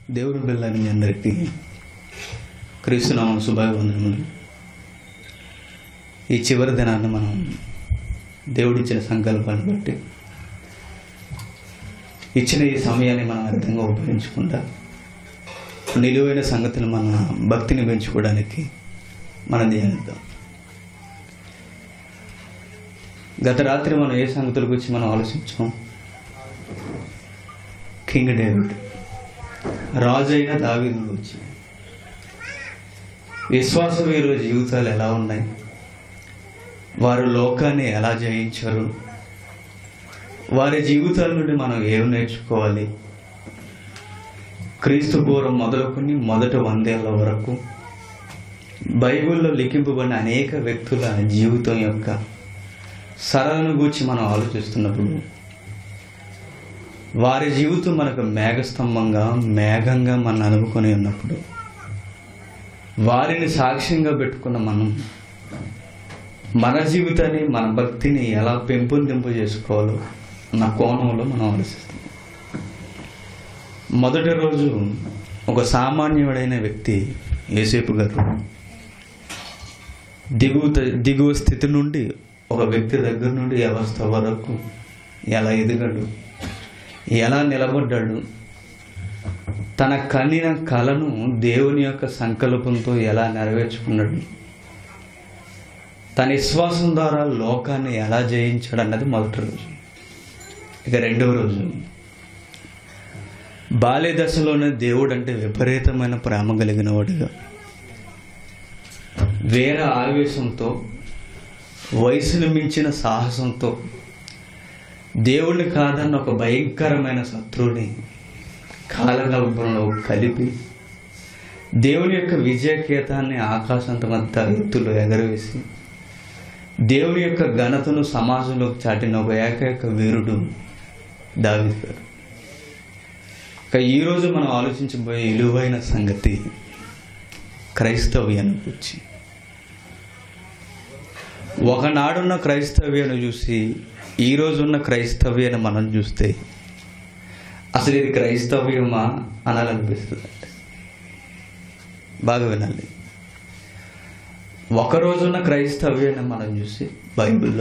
దేవుని పిల్లని మీ అందరికీ క్రీస్తునామం శుభాభివందనములు ఈ చివరి దినాన్ని మనం దేవుడిచ్చిన సంకల్పాన్ని బట్టి ఇచ్చిన ఈ సమయాన్ని మనం అర్థంగా ఉపయోగించకుండా నిలువైన సంగతులు మన భక్తిని పెంచుకోవడానికి మనం ధ్యానిద్దాం గత రాత్రి మనం ఏ సంగతుల గురించి మనం ఆలోచించాం కింగ్ డేవిడ్ రాజు అయిన దావీదు గురించి విశ్వాస వీరుల జీవితాలు ఎలా ఉన్నాయి వారు లోకాన్ని ఎలా జయించారు వారి జీవితాల నుండి మనం ఏం నేర్చుకోవాలి క్రీస్తు పూర్వం మొదలుకొని మొదటి వందేళ్ల వరకు బైబిల్లో లిఖింపబడిన అనేక వ్యక్తుల జీవితం యొక్క సరళను గూర్చి మనం ఆలోచిస్తున్నప్పుడు వారి జీవితం మనకు మేఘస్తంభంగా మేఘంగా మనం అనుకుని ఉన్నప్పుడు వారిని సాక్ష్యంగా పెట్టుకున్న మనం మన జీవితాన్ని మన భక్తిని ఎలా పెంపొందింపు చేసుకోవాలో అన్న కోణంలో మనం ఆలోచిస్తాం మొదటి రోజు ఒక సామాన్యుడైన వ్యక్తి ఏసేపు గారు దిగువ దిగువ స్థితి నుండి ఒక వ్యక్తి దగ్గర నుండి వ్యవస్థ వరకు ఎలా ఎదిగాడు ఎలా నిలబడ్డాడు తన కన్నిన కళను దేవుని యొక్క సంకల్పంతో ఎలా నెరవేర్చుకున్నాడు తన విశ్వాసం ద్వారా లోకాన్ని ఎలా జయించాడు అన్నది మొదటి రోజు ఇక రెండవ రోజు బాల్య దశలోనే దేవుడు అంటే విపరీతమైన ప్రేమ కలిగిన వాడుగా వేరే ఆవేశంతో వయసును మించిన సాహసంతో దేవుడిని కాదన్న ఒక భయంకరమైన శత్రువుని కాలగల్పంలో కలిపి దేవుని యొక్క విజయకేతాన్ని ఆకాశంతమంతా ఎత్తులో ఎగరవేసి దేవుని యొక్క ఘనతను సమాజంలోకి చాటిన ఒక ఏకైక వీరుడు దావిద్ గారు ఇక ఈరోజు మనం ఆలోచించబోయే విలువైన సంగతి క్రైస్తవ్యాన్ని గురించి ఒకనాడున్న క్రైస్తవ్యాన్ని చూసి ఈ రోజున్న క్రైస్తవ్యాన్ని మనం చూస్తే అసలు ఇది క్రైస్తవ్యమా అనాలనిపిస్తుంది బాగా వినాలి ఒక రోజున్న క్రైస్తవ్యాన్ని మనం చూసి బైబిల్లో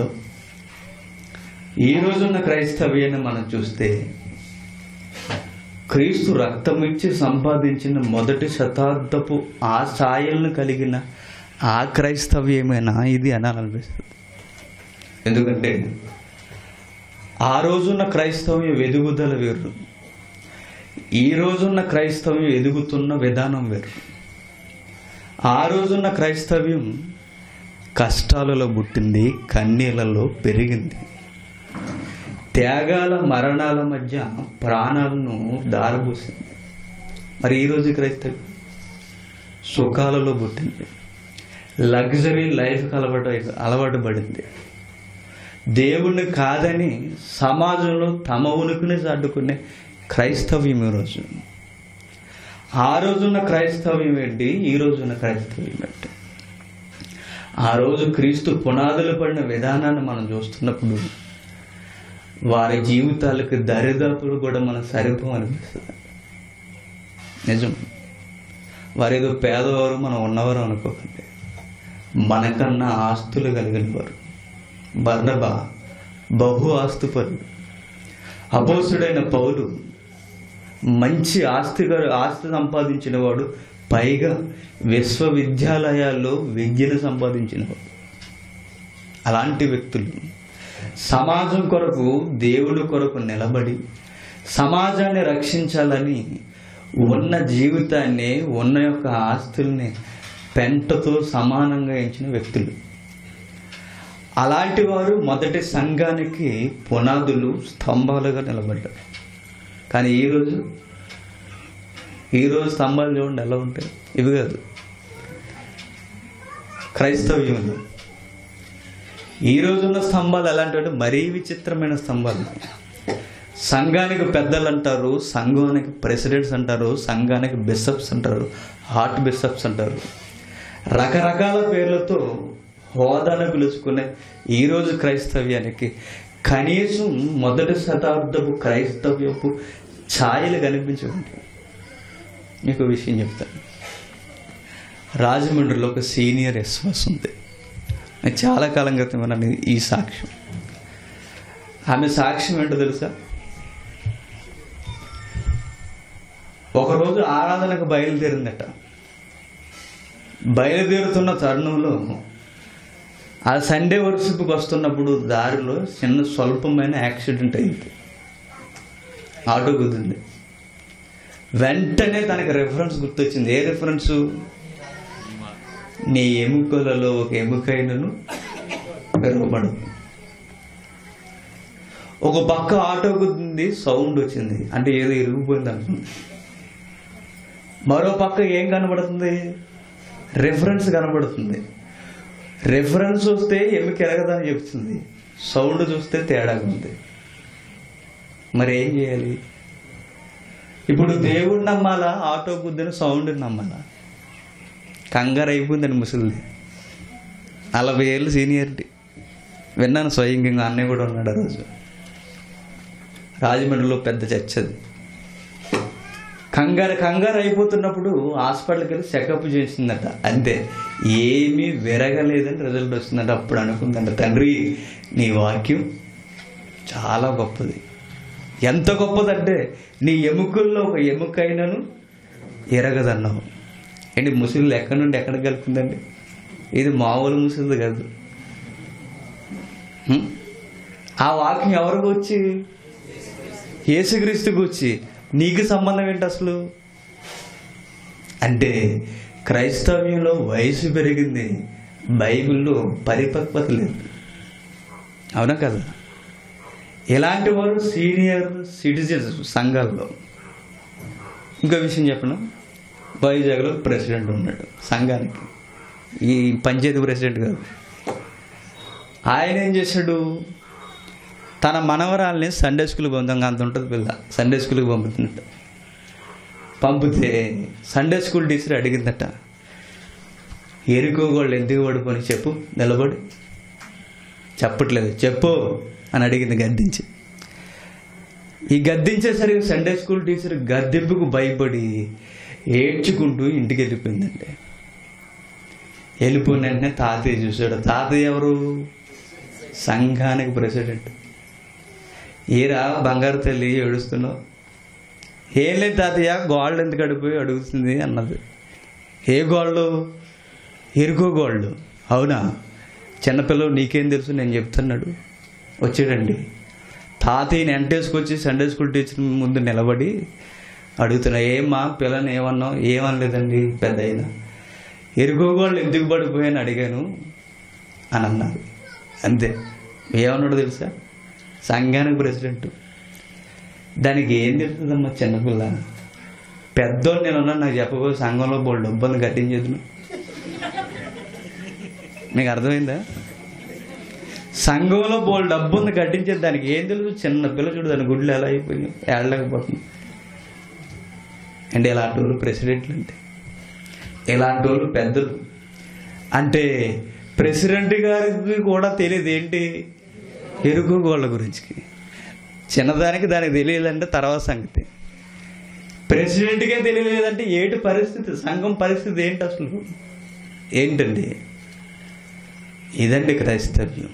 ఈ రోజున్న క్రైస్తవ్యాన్ని మనం చూస్తే క్రీస్తు రక్తం ఇచ్చి సంపాదించిన మొదటి శతాబ్దపు ఆ ఛాయలను కలిగిన ఆ క్రైస్తవ్యమేనా ఇది అనాలనిపిస్తుంది ఎందుకంటే ఆ రోజున్న క్రైస్తవ్యం ఎదుగుదల వేరు ఈ రోజున్న క్రైస్తవ్యం ఎదుగుతున్న విధానం వేరు ఆ రోజున్న క్రైస్తవ్యం కష్టాలలో పుట్టింది కన్నీళ్ళలో పెరిగింది త్యాగాల మరణాల మధ్య ప్రాణాలను దారబోసింది మరి ఈరోజు క్రైస్తవ్యం సుఖాలలో పుట్టింది లగ్జరీ లైఫ్కి అలవాటు అలవాటు పడింది దేవుణ్ణి కాదని సమాజంలో తమ ఉనికిని చాటుకునే క్రైస్తవ్యం ఈరోజు ఆ రోజున్న క్రైస్తవ్యం ఏంటి ఈ రోజున్న క్రైస్తవ్యం ఏంటి ఆ రోజు క్రీస్తు పునాదులు పడిన విధానాన్ని మనం చూస్తున్నప్పుడు వారి జీవితాలకు దరిదాపులు కూడా మనం సరిపో అనిపిస్తుంది నిజం వారు ఏదో పేదవారు మనం ఉన్నవారు అనుకోకండి మనకన్నా ఆస్తులు కలిగిన వారు బర్ణబా బహు ఆస్తుపరుడు అపోసుడైన పౌలు మంచి ఆస్తి ఆస్తి సంపాదించిన వాడు పైగా విశ్వవిద్యాలయాల్లో విద్యను సంపాదించినవాడు అలాంటి వ్యక్తులు సమాజం కొరకు దేవుడి కొరకు నిలబడి సమాజాన్ని రక్షించాలని ఉన్న జీవితాన్ని ఉన్న యొక్క ఆస్తుల్ని పెంటతో సమానంగా ఎంచిన వ్యక్తులు అలాంటి వారు మొదటి సంఘానికి పునాదులు స్తంభాలుగా నిలబడ్డారు కానీ ఈరోజు ఈరోజు స్తంభాలు చూడండి ఎలా ఉంటాయి ఇవి కాదు క్రైస్తవ్యంలో ఈ రోజున్న స్తంభాలు ఎలాంటి మరీ విచిత్రమైన స్తంభాలు సంఘానికి పెద్దలు అంటారు సంఘానికి ప్రెసిడెంట్స్ అంటారు సంఘానికి బిషప్స్ అంటారు హార్ట్ బిషప్స్ అంటారు రకరకాల పేర్లతో హోదాను పిలుచుకునే ఈరోజు క్రైస్తవ్యానికి కనీసం మొదటి శతాబ్దపు క్రైస్తవ్యపు ఛాయలు కనిపించవు మీకు ఒక విషయం చెప్తాను రాజమండ్రిలో ఒక సీనియర్ ఎస్వస్ ఉంది నేను చాలా కాలం క్రితం విన్నాను ఈ సాక్ష్యం ఆమె సాక్ష్యం ఏంటో తెలుసా ఒకరోజు ఆరాధనకు బయలుదేరిందట బయలుదేరుతున్న తరుణంలో ఆ సండే వర్షిప్కి వస్తున్నప్పుడు దారిలో చిన్న స్వల్పమైన యాక్సిడెంట్ అయింది ఆటో గుద్దింది వెంటనే తనకి రెఫరెన్స్ గుర్తొచ్చింది ఏ రెఫరెన్స్ నీ ఎముకలలో ఒక ఎముకైనను విరవబడు ఒక పక్క ఆటో గుద్దింది సౌండ్ వచ్చింది అంటే ఏదో ఇరిగిపోయింది అనుకుంది మరో పక్క ఏం కనబడుతుంది రెఫరెన్స్ కనబడుతుంది రెఫరెన్స్ వస్తే ఎముక ఎరగదని చెప్తుంది సౌండ్ చూస్తే తేడాగా ఉంది మరి ఏం చేయాలి ఇప్పుడు దేవుడు నమ్మాలా ఆటో గుద్దిన సౌండ్ నమ్మాలా కంగారు అయిపోయిందండి ముసలిది నలభై ఏళ్ళు సీనియర్టీ విన్నాను స్వయంగా అన్నయ్య కూడా ఉన్నాడు ఆ రోజు రాజమండ్రిలో పెద్ద చర్చ అది కంగారు కంగారు అయిపోతున్నప్పుడు హాస్పిటల్కి వెళ్ళి చెకప్ చేసిందట అంతే ఏమీ విరగలేదని రిజల్ట్ వచ్చిందంట అప్పుడు అనుకుందంట తండ్రి నీ వాక్యం చాలా గొప్పది ఎంత గొప్పదంటే నీ ఎముకల్లో ఒక ఎముకైనను ఎరగదన్నావు ఏంటి ముసుగులు ఎక్కడి నుండి ఎక్కడికి వెళ్తుందండి ఇది మామూలు ముసుగులు కాదు హ్మ్? ఆ వాక్యం ఎవరికి వచ్చి యేసుక్రీస్తుకి వచ్చి నీకు సంబంధం ఏంటి అసలు అంటే క్రైస్తవ్యంలో వయసు పెరిగింది బైబిల్లో పరిపక్వత లేదు అవునా కదా ఇలాంటి వారు సీనియర్ సిటిజన్స్ సంఘాల్లో ఇంకో విషయం చెప్పను వైజాగ్లో ప్రెసిడెంట్ ఉన్నాడు సంఘానికి ఈ పంచాయతీ ప్రెసిడెంట్ కాదు ఆయన ఏం చేశాడు తన మనవరాల్ని సండే స్కూల్కి పంపుతాం అంత ఉంటుంది పిల్ల సండే స్కూల్కి పంపుతున్నట్టు పంపితే సండే స్కూల్ టీచర్ అడిగిందట ఎరుకోగోళ్ళు ఎందుకు పడిపోని చెప్పు నిలబడి చెప్పట్లేదు చెప్పు అని అడిగింది గద్దించి ఈ గద్దించేసరికి సండే స్కూల్ టీచర్ గద్దెంపుకు భయపడి ఏడ్చుకుంటూ ఇంటికి వెళ్ళిపోయిందండి వెళ్ళిపోయిన వెంటనే తాతయ్య చూశాడు తాతయ్య ఎవరు సంఘానికి ప్రెసిడెంట్ ఏరా బంగారు తల్లి ఏడుస్తున్నావు ఏం లేదు తాతయ్య గోళ్ళు ఎందుకు అడిపోయి అడుగుతుంది అన్నది ఏ గోళ్ళు ఎరుకో గోళ్ళు అవునా చిన్నపిల్లలు నీకేం తెలుసు నేను చెప్తున్నాడు వచ్చాడండి తాతయ్యని ఎంటేసుకొచ్చి సండే స్కూల్ టీచర్ ముందు నిలబడి అడుగుతున్నా ఏమ్మా పిల్లని ఏమన్నావు ఏమనలేదండి పెద్ద అయినా ఎరుకోగోళ్ళు ఎందుకు పడిపోయాను అడిగాను అని అన్నారు అంతే ఏమన్నాడు తెలుసా సంఘానికి ప్రెసిడెంట్ దానికి ఏం తెలుస్తుందమ్మా చిన్నపిల్ల పెద్దోడు నేను ఉన్నాను నాకు చెప్పబోయే సంఘంలో బోల్ డబ్బులు కట్టించేది మీకు అర్థమైందా సంఘంలో బోల్ డబ్బు ఉంది కట్టించేది దానికి ఏం తెలుసు చిన్న పిల్ల చూడు దాని గుడ్లు ఎలా అయిపోయినాయి ఏడలేకపోతుంది అంటే ఇలాంటి వాళ్ళు ప్రెసిడెంట్లు అంటే ఇలాంటి వాళ్ళు పెద్దలు అంటే ప్రెసిడెంట్ గారికి కూడా తెలియదు ఏంటి ఎరుకు గోళ్ళ గురించి చిన్నదానికి దానికి తెలియదంటే తర్వాత సంగతి ప్రెసిడెంట్కే తెలియలేదంటే ఏంటి పరిస్థితి సంఘం పరిస్థితి ఏంటి అసలు ఏంటండి ఇదండి క్రైస్తవ్యం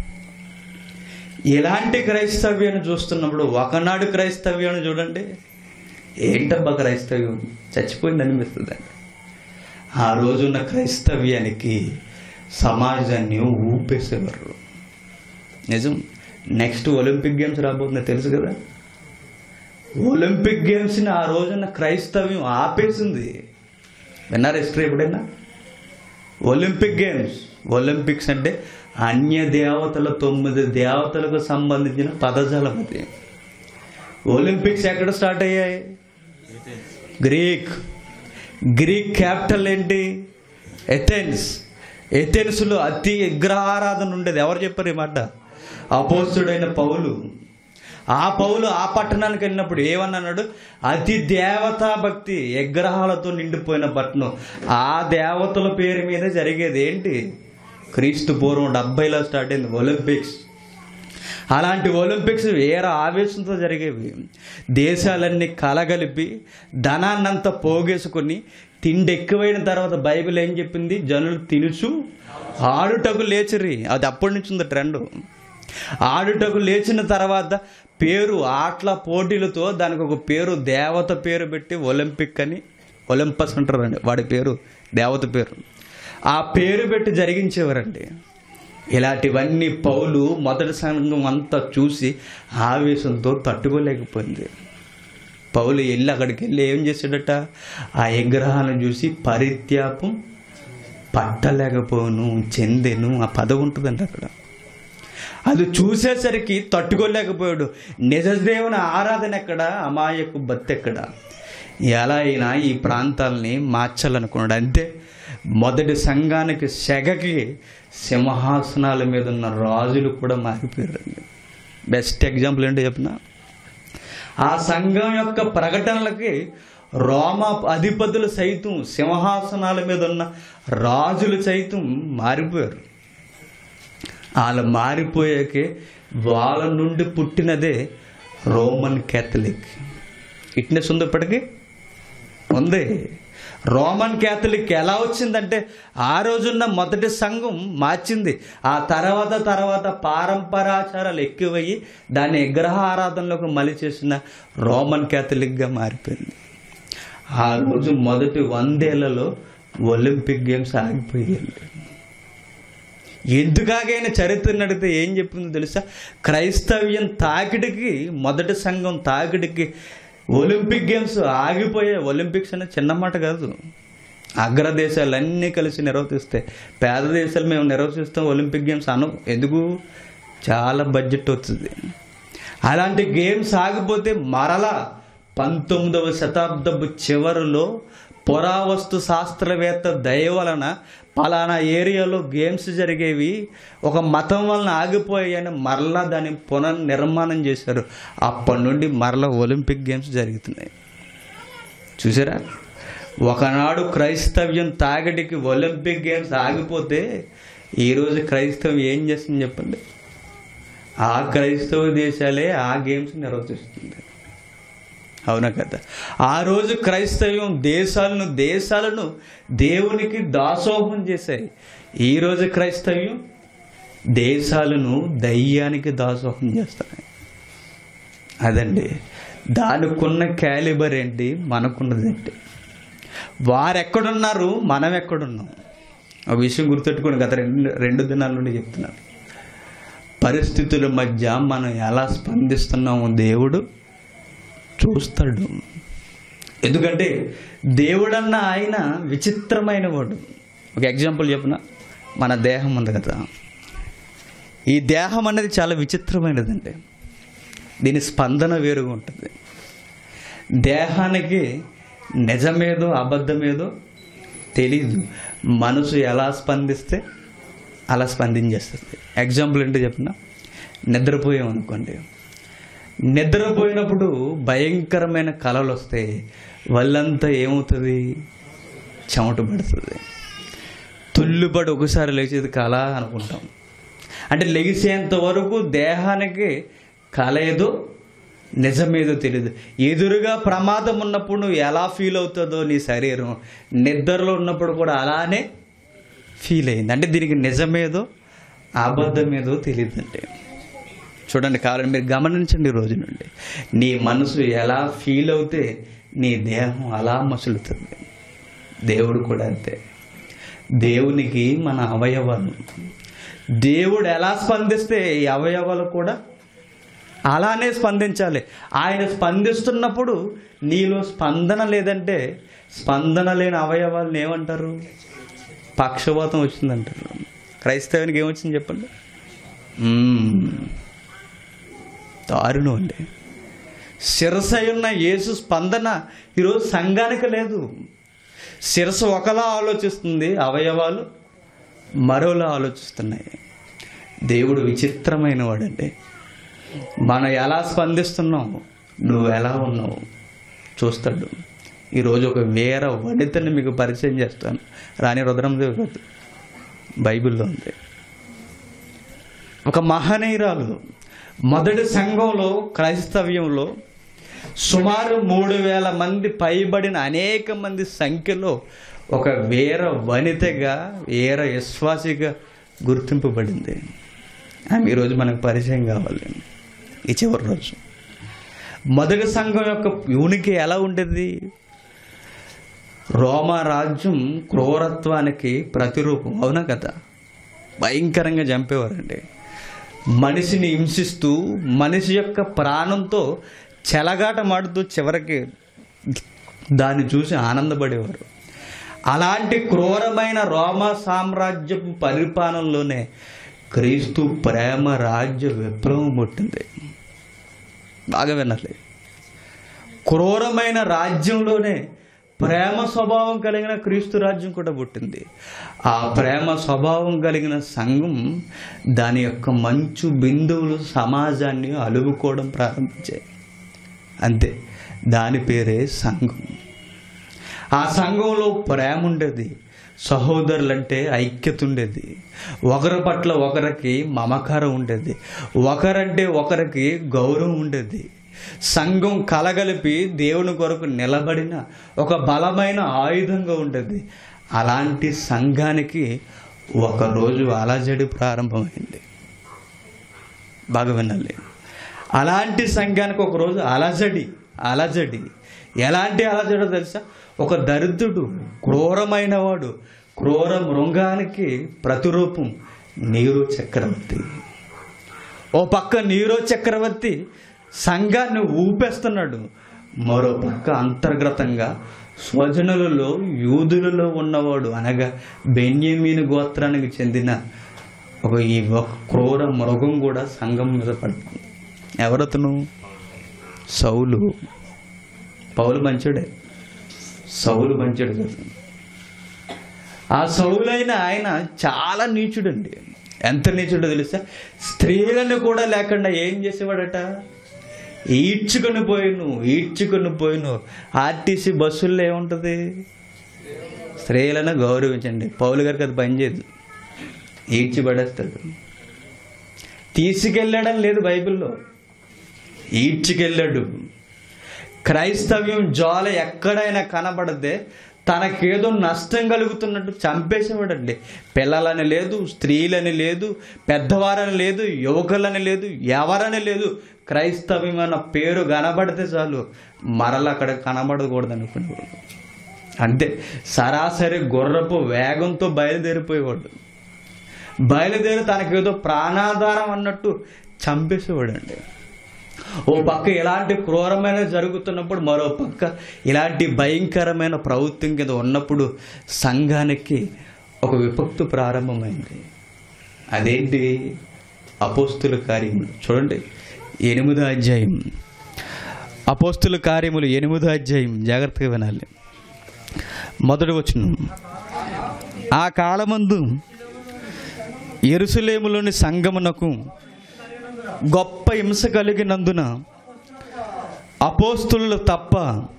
ఇలాంటి క్రైస్తవ్యాన్ని చూస్తున్నప్పుడు ఒకనాడు క్రైస్తవ్యాన్ని చూడండి ఏంటబ్బా క్రైస్తవ్యం చచ్చిపోయింది అనిపిస్తుంది ఆ రోజున్న క్రైస్తవ్యానికి సమాజాన్ని ఊపేసేవారు నిజం నెక్స్ట్ ఒలింపిక్ గేమ్స్ రాబోతుంది తెలుసు కదా ఒలింపిక్ గేమ్స్ని ఆ రోజున క్రైస్తవ్యం ఆపేసింది విన్నారు హిస్టరీ ఎప్పుడైనా ఒలింపిక్ గేమ్స్ ఒలింపిక్స్ అంటే అన్య దేవతల తొమ్మిది దేవతలకు సంబంధించిన పదజాలం అది ఒలింపిక్స్ ఎక్కడ స్టార్ట్ అయ్యాయి గ్రీక్ గ్రీక్ క్యాపిటల్ ఏంటి ఎథెన్స్ ఎథెన్స్లో అతి విగ్రహారాధన ఉండేది ఎవరు చెప్పారు ఈ మాట అపోస్తుడైన పౌలు ఆ పౌలు ఆ పట్టణానికి వెళ్ళినప్పుడు ఏమన్నాడు అతి దేవతా భక్తి విగ్రహాలతో నిండిపోయిన పట్టణం ఆ దేవతల పేరు మీద జరిగేది ఏంటి క్రీస్తు పూర్వం డెబ్బైలో స్టార్ట్ అయింది ఒలింపిక్స్ అలాంటి ఒలింపిక్స్ వేరే ఆవేశంతో జరిగేవి దేశాలన్నీ కలగలిపి ధనాన్నంతా పోగేసుకొని తిండి ఎక్కువైన తర్వాత బైబిల్ ఏం చెప్పింది జనులు తినుచు ఆడుటకు లేచిరి అది అప్పటి నుంచి ఉంది ట్రెండ్ ఆడుటకు లేచిన తర్వాత పేరు ఆటల పోటీలతో దానికి ఒక పేరు దేవత పేరు పెట్టి ఒలింపిక్ అని ఒలింపస్ అంటారండి వాడి పేరు దేవత పేరు ఆ పేరు పెట్టి జరిగించేవారండి ఇలాంటివన్నీ పౌలు మొదటి సంఘం అంతా చూసి ఆవేశంతో తట్టుకోలేకపోయింది పౌలు వెళ్ళి అక్కడికి వెళ్ళి ఏం చేశాడట ఆ విగ్రహాలను చూసి పరిత్యాపం పట్టలేకపోను చెందెను ఆ పదవి ఉంటుందండి అక్కడ అది చూసేసరికి తట్టుకోలేకపోయాడు నిజదేవుని ఆరాధన ఎక్కడ అమాయకు భక్తి ఎక్కడ ఎలా అయినా ఈ ప్రాంతాలని మార్చాలనుకున్నాడు అంతే మొదటి సంఘానికి సెగకి సింహాసనాల మీద ఉన్న రాజులు కూడా మారిపోయారండి బెస్ట్ ఎగ్జాంపుల్ ఏంటో చెప్పిన ఆ సంఘం యొక్క ప్రకటనలకి రోమ అధిపతులు సైతం సింహాసనాల మీద ఉన్న రాజులు సైతం మారిపోయారు వాళ్ళు మారిపోయాకే వాళ్ళ నుండి పుట్టినదే రోమన్ క్యాథలిక్ ఇట్నెస్ ఉంది ఇప్పటికీ ఉంది రోమన్ క్యాథలిక్ ఎలా వచ్చిందంటే ఆ రోజున్న మొదటి సంఘం మార్చింది ఆ తర్వాత తర్వాత పారంపరాచారాలు ఎక్కువయ్యి దాన్ని విగ్రహ ఆరాధనలోకి మలి చేసిన రోమన్ క్యాథలిక్గా మారిపోయింది ఆ రోజు మొదటి వందేళ్లలో ఒలింపిక్ గేమ్స్ ఆగిపోయాయండి ఎందుకాగైనా చరిత్ర నడితే ఏం చెప్పిందో తెలుసా క్రైస్తవ్యం తాకిడికి మొదటి సంఘం తాకిడికి ఒలింపిక్ గేమ్స్ ఆగిపోయే ఒలింపిక్స్ అనేది చిన్న మాట కాదు అగ్రదేశాలన్నీ కలిసి నిర్వర్తిస్తాయి పేద దేశాలు మేము నిర్వహిస్తాం ఒలింపిక్ గేమ్స్ అను ఎందుకు చాలా బడ్జెట్ వస్తుంది అలాంటి గేమ్స్ ఆగిపోతే మరలా పంతొమ్మిదవ శతాబ్దపు చివరిలో పురావస్తు శాస్త్రవేత్త దయ వలన పలానా ఏరియాలో గేమ్స్ జరిగేవి ఒక మతం వలన ఆగిపోయాయని మరలా దాన్ని పునర్నిర్మాణం చేశారు అప్పటి నుండి మరలా ఒలింపిక్ గేమ్స్ జరుగుతున్నాయి చూసారా ఒకనాడు క్రైస్తవ్యం తాగడికి ఒలింపిక్ గేమ్స్ ఆగిపోతే ఈరోజు క్రైస్తవం ఏం చేస్తుంది చెప్పండి ఆ క్రైస్తవ దేశాలే ఆ గేమ్స్ నిర్వర్తిస్తుంది అవునా కదా ఆ రోజు క్రైస్తవ్యం దేశాలను దేశాలను దేవునికి దాసోహం చేశాయి ఈరోజు క్రైస్తవ్యం దేశాలను దయ్యానికి దాసోహం చేస్తాయి అదండి దానికున్న క్యాలిబర్ ఏంటి మనకున్నది ఏంటి వారు ఎక్కడున్నారు మనం ఎక్కడున్నాం ఒక విషయం గుర్తెట్టుకోండి గత రెండు రెండు దినాల నుండి చెప్తున్నాను పరిస్థితుల మధ్య మనం ఎలా స్పందిస్తున్నామో దేవుడు చూస్తాడు ఎందుకంటే దేవుడన్న ఆయన విచిత్రమైన వాడు ఒక ఎగ్జాంపుల్ చెప్పిన మన దేహం ఉంది కదా ఈ దేహం అనేది చాలా విచిత్రమైనదండి దీని స్పందన వేరుగా ఉంటుంది దేహానికి నిజమేదో అబద్ధమేదో తెలీదు మనసు ఎలా స్పందిస్తే అలా స్పందించేస్తుంది ఎగ్జాంపుల్ ఏంటో చెప్పిన నిద్రపోయాం అనుకోండి నిద్రపోయినప్పుడు భయంకరమైన కళలు వస్తాయి వాళ్ళంతా ఏమవుతుంది చెమట పడుతుంది తుల్లుపడి ఒకసారి లేచేది కళ అనుకుంటాం అంటే లెగిసేంత వరకు దేహానికి కళ ఏదో నిజమేదో తెలియదు ఎదురుగా ప్రమాదం ఉన్నప్పుడు నువ్వు ఎలా ఫీల్ అవుతుందో నీ శరీరం నిద్రలో ఉన్నప్పుడు కూడా అలానే ఫీల్ అయింది అంటే దీనికి నిజమేదో అబద్ధమేదో తెలియదండి చూడండి కావాలని మీరు గమనించండి ఈ రోజు నుండి నీ మనసు ఎలా ఫీల్ అవుతే నీ దేహం అలా మసులుతుంది దేవుడు కూడా అంతే దేవునికి మన అవయవాలు దేవుడు ఎలా స్పందిస్తే ఈ అవయవాలు కూడా అలానే స్పందించాలి ఆయన స్పందిస్తున్నప్పుడు నీలో స్పందన లేదంటే స్పందన లేని అవయవాలను ఏమంటారు పక్షవాతం వచ్చిందంటారు క్రైస్తవానికి ఏమొచ్చింది చెప్పండి మ్మ్. దారుణం అండి శిరసై ఉన్న యేసు స్పందన ఈరోజు సంఘానికి లేదు శిరస్సు ఒకలా ఆలోచిస్తుంది అవయవాలు మరోలా ఆలోచిస్తున్నాయి దేవుడు విచిత్రమైన వాడండి మనం ఎలా స్పందిస్తున్నాము నువ్వు ఎలా ఉన్నావు చూస్తాడు ఈరోజు ఒక వేర వనితని మీకు పరిచయం చేస్తాను రాణి రుద్రందేవి గారు బైబిల్లో ఉంది ఒక మహనీయురాలు మొదటి సంఘంలో క్రైస్తవ్యంలో సుమారు మూడు వేల మంది పైబడిన అనేక మంది సంఖ్యలో ఒక వీర వనితగా వీర విశ్వాసిగా గుర్తింపబడింది ఆమె ఈరోజు మనకు పరిచయం కావాలి ఈ చివరి రోజు మొదటి సంఘం యొక్క ఉనికి ఎలా ఉండేది రోమా రాజ్యం క్రూరత్వానికి ప్రతిరూపం అవునా కదా భయంకరంగా చంపేవారండి మనిషిని హింసిస్తూ మనిషి యొక్క ప్రాణంతో చెలగాటమాడుతూ చివరికి దాన్ని చూసి ఆనందపడేవారు అలాంటి క్రూరమైన రోమా సామ్రాజ్యపు పరిపాలనలోనే క్రీస్తు ప్రేమ రాజ్య విప్లవం పుట్టింది బాగా వినాలి క్రూరమైన రాజ్యంలోనే ప్రేమ స్వభావం కలిగిన క్రీస్తు రాజ్యం కూడా పుట్టింది ఆ ప్రేమ స్వభావం కలిగిన సంఘం దాని యొక్క మంచు బిందువులు సమాజాన్ని అలుగుకోవడం ప్రారంభించాయి అంతే దాని పేరే సంఘం ఆ సంఘంలో ప్రేమ ఉండేది సహోదరులంటే ఐక్యత ఉండేది ఒకరి పట్ల ఒకరికి మమకారం ఉండేది ఒకరంటే ఒకరికి గౌరవం ఉండేది సంఘం కలగలిపి దేవుని కొరకు నిలబడిన ఒక బలమైన ఆయుధంగా ఉండేది అలాంటి సంఘానికి ఒకరోజు అలజడి ప్రారంభమైంది బాగా వినాలి అలాంటి సంఘానికి ఒకరోజు అలజడి అలజడి ఎలాంటి అలజడో తెలుసా ఒక దరిద్రుడు క్రూరమైన వాడు క్రూర మృంగానికి ప్రతిరూపం నీరు చక్రవర్తి ఓ పక్క నీరో చక్రవర్తి సంఘాన్ని ఊపేస్తున్నాడు మరో పక్క అంతర్గతంగా స్వజనులలో యూదులలో ఉన్నవాడు అనగా బెన్యమీని గోత్రానికి చెందిన ఒక ఈ ఒక క్రూర మృగం కూడా సంఘం మీద పడుతుంది ఎవరతను సౌలు పౌలు మంచుడే సౌలు మంచుడు కదా ఆ సౌలైన ఆయన చాలా నీచుడండి ఎంత నీచుడో తెలుసా స్త్రీలను కూడా లేకుండా ఏం చేసేవాడట ఈడ్చుకొని పోయిను ఈడ్చుకొని పోయిను ఆర్టీసీ బస్సుల్లో ఏముంటుంది స్త్రీలను గౌరవించండి పౌలు గారికి అది పనిచేయదు ఈడ్చి పడేస్తాడు తీసుకెళ్ళడం లేదు బైబిల్లో ఈడ్చుకెళ్ళాడు క్రైస్తవ్యం జ్వాల ఎక్కడైనా కనబడదే తనకేదో నష్టం కలుగుతున్నట్టు చంపేసేవాడండి పిల్లలని లేదు స్త్రీలని లేదు పెద్దవారని లేదు యువకులని లేదు ఎవరని లేదు క్రైస్తవ్యం అన్న పేరు కనబడితే చాలు మరల అక్కడ కనబడకూడదు అనుకునేవాడు అంతే సరాసరి గుర్రపు వేగంతో బయలుదేరిపోయేవాడు బయలుదేరి తనకేదో ప్రాణాధారం అన్నట్టు చంపేసేవాడండి ఓ పక్క ఇలాంటి క్రూరమైన జరుగుతున్నప్పుడు మరో పక్క ఇలాంటి భయంకరమైన ప్రవృత్తి కింద ఉన్నప్పుడు సంఘానికి ఒక విపత్తు ప్రారంభమైంది అదేంటి అపోస్తుల కార్యములు చూడండి ఎనిమిదో అధ్యాయం అపోస్తుల కార్యములు ఎనిమిదో అధ్యాయం జాగ్రత్తగా వినాలి మొదటి వచ్చిన ఆ కాలమందు ఎరుసలేములోని సంగమునకు గొప్ప హింస కలిగినందున అపోస్తులు తప్ప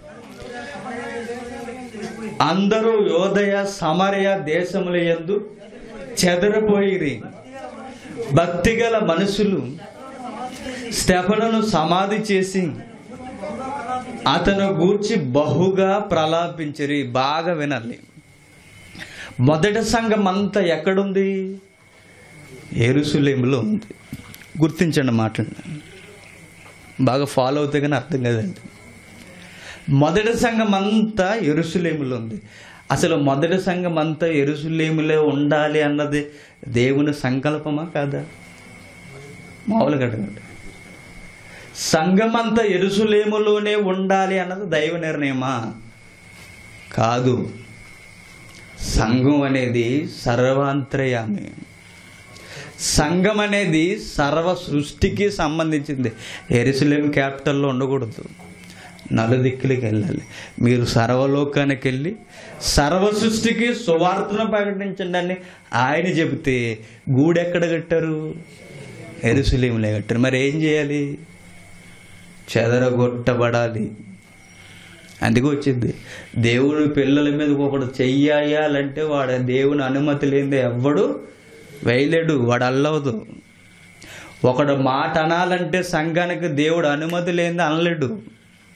అందరూ యోదయ సమరయ దేశముల యందు చెదరపోయిరి భక్తిగల మనుషులు స్టెఫనును సమాధి చేసి అతను గూర్చి బహుగా ప్రలాపించిరి బాగా వినాలి మొదటి సంఘం అంతా ఎక్కడుంది ఎరుసలేములో ఉంది గుర్తించండి మాటలు బాగా ఫాలో అవుతే కానీ అర్థం కదండి మొదటి సంఘం అంతా ఎరుసలేములో ఉంది అసలు మొదటి సంఘం అంతా ఎరుసలేములో ఉండాలి అన్నది దేవుని సంకల్పమా కాదా మామూలుగా అడగండి సంఘం అంతా ఎరుసలేములోనే ఉండాలి అన్నది దైవ నిర్ణయమా కాదు సంఘం అనేది సర్వాంతర్యామి సంఘం అనేది సర్వ సృష్టికి సంబంధించింది ఎరుసలేం క్యాపిటల్లో ఉండకూడదు నలుదిక్కులకి వెళ్ళాలి మీరు సర్వలోకానికి వెళ్ళి సర్వ సృష్టికి సువార్తను ప్రకటించండి అని ఆయన చెబితే గూడెక్కడ కట్టారు ఎరుసలేంలే కట్టారు మరి ఏం చేయాలి చెదరగొట్టబడాలి అందుకే వచ్చింది దేవుని పిల్లల మీద ఒకడు చెయ్యాలంటే వాడు దేవుని అనుమతి లేనిదే ఎవ్వడు వేయలేడు వాడు అల్లవదు ఒకడు మాట అనాలంటే సంఘానికి దేవుడు అనుమతి లేనిదే అనలేడు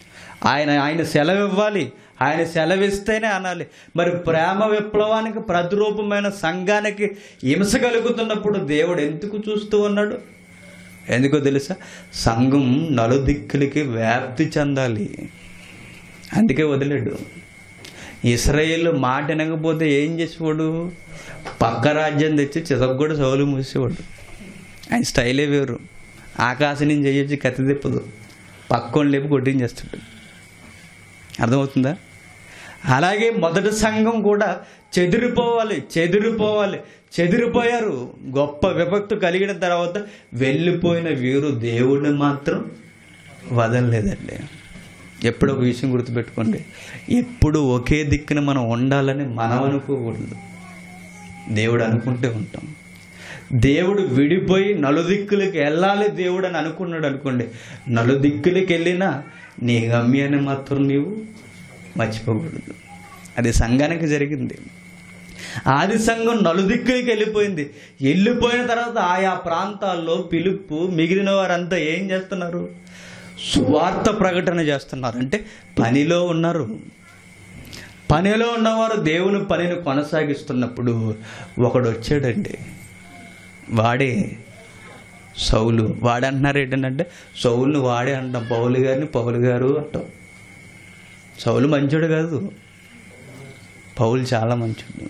ఆయన ఆయన సెలవు ఇవ్వాలి ఆయన సెలవిస్తేనే అనాలి మరి ప్రేమ విప్లవానికి ప్రతిరూపమైన సంఘానికి హింస కలుగుతున్నప్పుడు దేవుడు ఎందుకు చూస్తూ ఉన్నాడు ఎందుకో తెలుసా సంఘం నలుదిక్కులకి వ్యాప్తి చెందాలి అందుకే వదిలేడు ఇస్రాయేల్ మాట వినకపోతే ఏం చేసేవాడు పక్క రాజ్యం తెచ్చి చితగ్గొడు సౌలు మూసేవాడు ఆయన స్టైలే వేరు ఆకాశం నుంచి చేయొచ్చి కత్తి తిప్పదు పక్కోని లేపు కొట్టించేస్తాడు అర్థమవుతుందా అలాగే మొదటి సంఘం కూడా చెదిరిపోవాలి చెదిరిపోవాలి చెదిరిపోయారు గొప్ప విభక్తి కలిగిన తర్వాత వెళ్ళిపోయిన వీరు దేవుడిని మాత్రం వదలలేదండి ఎప్పుడు ఒక విషయం గుర్తుపెట్టుకోండి ఎప్పుడు ఒకే దిక్కున మనం ఉండాలని మనం అనుకోకూడదు దేవుడు అనుకుంటే ఉంటాం దేవుడు విడిపోయి నలుదిక్కులకి వెళ్ళాలి దేవుడు అని అనుకున్నాడు అనుకోండి నలుదిక్కులకి వెళ్ళినా నీ గమ్యాన్ని మాత్రం నీవు మర్చిపోకూడదు అది సంఘానికి జరిగింది ఆది సంఘం నలుదిక్కులకి వెళ్ళిపోయింది వెళ్ళిపోయిన తర్వాత ఆయా ప్రాంతాల్లో పిలుపు మిగిలిన వారంతా ఏం చేస్తున్నారు సువార్త ప్రకటన చేస్తున్నారు అంటే పనిలో ఉన్నారు పనిలో ఉన్నవారు దేవుని పనిని కొనసాగిస్తున్నప్పుడు ఒకడు వచ్చాడండి వాడే సౌలు వాడంటున్నారు ఏంటంటే సౌలుని వాడే అంటాం పౌలు గారిని పౌలు గారు అంటాం సౌలు మంచోడు కాదు పౌలు చాలా మంచోడు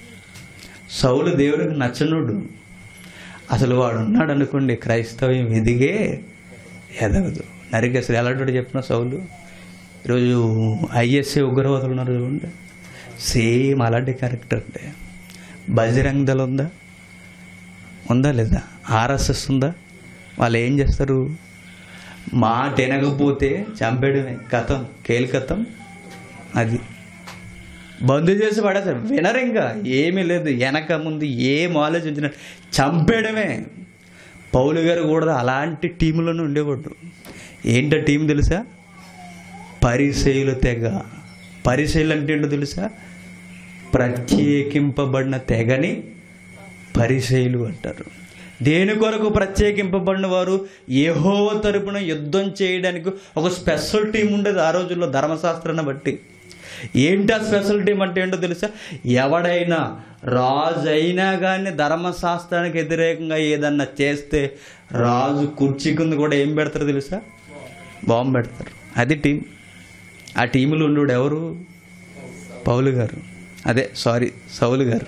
సౌలు దేవుడికి నచ్చనుడు అసలు వాడు ఉన్నాడు అనుకోండి క్రైస్తవ్యం ఎదిగే ఎదగదు నరికి అసలు ఎలాంటి చెప్పిన సౌలు ఈరోజు ఐఎస్ఏ ఉగ్రవాదులు ఉన్నారు చూడండి సేమ్ అలాంటి క్యారెక్టర్ అంటే బజరంగ్ దళ ఉందా ఉందా లేదా ఆర్ఎస్ఎస్ ఉందా వాళ్ళు ఏం చేస్తారు మాట వినకపోతే చంపేయడమే కథం కేలికథం అది బంద్ చేసి పడేస్తారు వినరు ఇంకా ఏమీ లేదు వెనక ముందు ఏం ఆలోచించిన చంపేయడమే పౌలు గారు కూడా అలాంటి టీంలోనే ఉండేవాడు ఏంటో టీం తెలుసా పరిశైలు తెగ పరిశైలు అంటే ఏంటో తెలుసా ప్రత్యేకింపబడిన తెగని పరిశైలు అంటారు దేని కొరకు ప్రత్యేకింపబడిన వారు ఏహోవ తరపున యుద్ధం చేయడానికి ఒక స్పెషల్ టీం ఉండేది ఆ రోజుల్లో ధర్మశాస్త్రాన్ని బట్టి ఏంటి ఆ స్పెషల్ టీం అంటే ఏంటో తెలుసా ఎవడైనా రాజు అయినా కానీ ధర్మశాస్త్రానికి వ్యతిరేకంగా ఏదన్నా చేస్తే రాజు కుర్చీ కింద కూడా ఏం పెడతారు తెలుసా బాంబు పెడతారు అది టీం ఆ టీంలో ఉండేవాడు ఎవరు పౌలు గారు అదే సారీ సౌలు గారు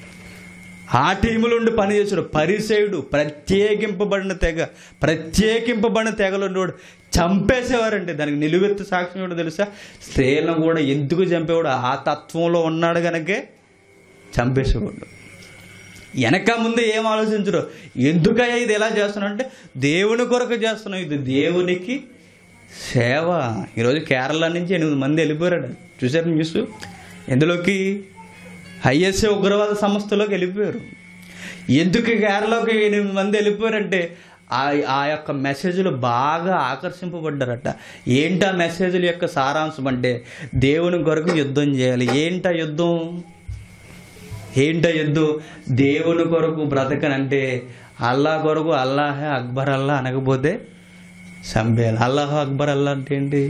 ఆ టీములో ఉండి పనిచేసాడు పరిసేయుడు ప్రత్యేకింపబడిన తెగ ప్రత్యేకింపబడిన తెగలు ఉండేవాడు చంపేసేవారండి దానికి నిలువెత్తు సాక్ష్యం ఏంటో తెలుసా స్త్రీలను కూడా ఎందుకు చంపేవాడు ఆ తత్వంలో ఉన్నాడు కనుకే చంపేసేవాడు వెనక ముందు ఏం ఆలోచించరు ఎందుకయ్యా ఇది ఎలా చేస్తున్నావు అంటే దేవుని కొరకు చేస్తున్నావు ఇది దేవునికి సేవ ఈరోజు కేరళ నుంచి ఎనిమిది మంది వెళ్ళిపోయారు చూసారు న్యూస్ ఎందులోకి ఐఎస్ఏ ఉగ్రవాద సంస్థలోకి వెళ్ళిపోయారు ఎందుకు కేరళకి ఎనిమిది మంది వెళ్ళిపోయారంటే ఆ ఆ యొక్క మెసేజ్లు బాగా ఆకర్షింపబడ్డారట ఏంటి ఆ మెసేజ్ల యొక్క సారాంశం అంటే దేవుని కొరకు యుద్ధం చేయాలి ఏంటా యుద్ధం ఏంటో యుద్ధం దేవుని కొరకు బ్రతకనంటే అల్లా కొరకు అల్లాహే అక్బర్ అల్లా అనకపోతే చంపేయాలి అల్లాహ్ అక్బర్ అల్లా అంటే ఏంటి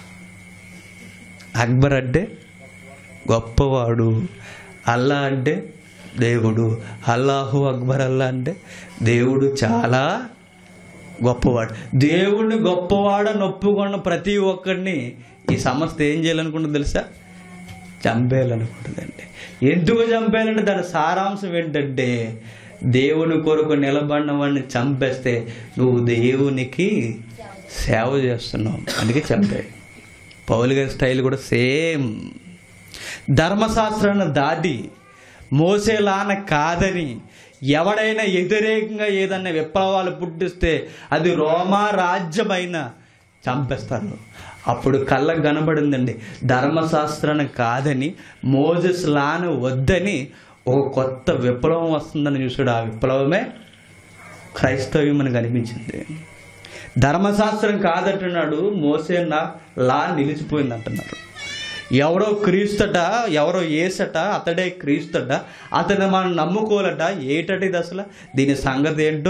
అక్బర్ అంటే గొప్పవాడు అల్లా అంటే దేవుడు అల్లాహు అక్బర్ అల్లా అంటే దేవుడు చాలా గొప్పవాడు దేవుడిని గొప్పవాడని ఒప్పుకున్న ప్రతి ఒక్కడిని ఈ సంస్థ ఏం చేయాలనుకుంటుంది తెలుసా చంపేయాలనుకుంటుందండి ఎందుకు చంపేయాలంటే దాని సారాంశం ఏంటంటే దేవుని కొరకు నిలబడిన వాడిని చంపేస్తే నువ్వు దేవునికి సేవ చేస్తున్నావు అందుకే చంపే పౌలు గారి స్టైల్ కూడా సేమ్ ధర్మశాస్త్రాన్ని దాటి మోసేలాన కాదని ఎవడైనా వ్యతిరేకంగా ఏదన్నా విప్లవాలు పుట్టిస్తే అది రోమా రాజ్యమైన చంపేస్తారు అప్పుడు కళ్ళకు కనబడిందండి ధర్మశాస్త్రాన్ని కాదని మోజెస్ లాను వద్దని ఒక కొత్త విప్లవం వస్తుందని చూసాడు ఆ విప్లవమే క్రైస్తవ్యం అని కనిపించింది ధర్మశాస్త్రం కాదంటున్నాడు మోసే నా లా నిలిచిపోయింది అంటున్నారు ఎవరో క్రీస్తట ఎవరో ఏసట అతడే క్రీస్తట అతను మనం నమ్ముకోలట ఏటటి అసలు దీని సంగతి ఏంటో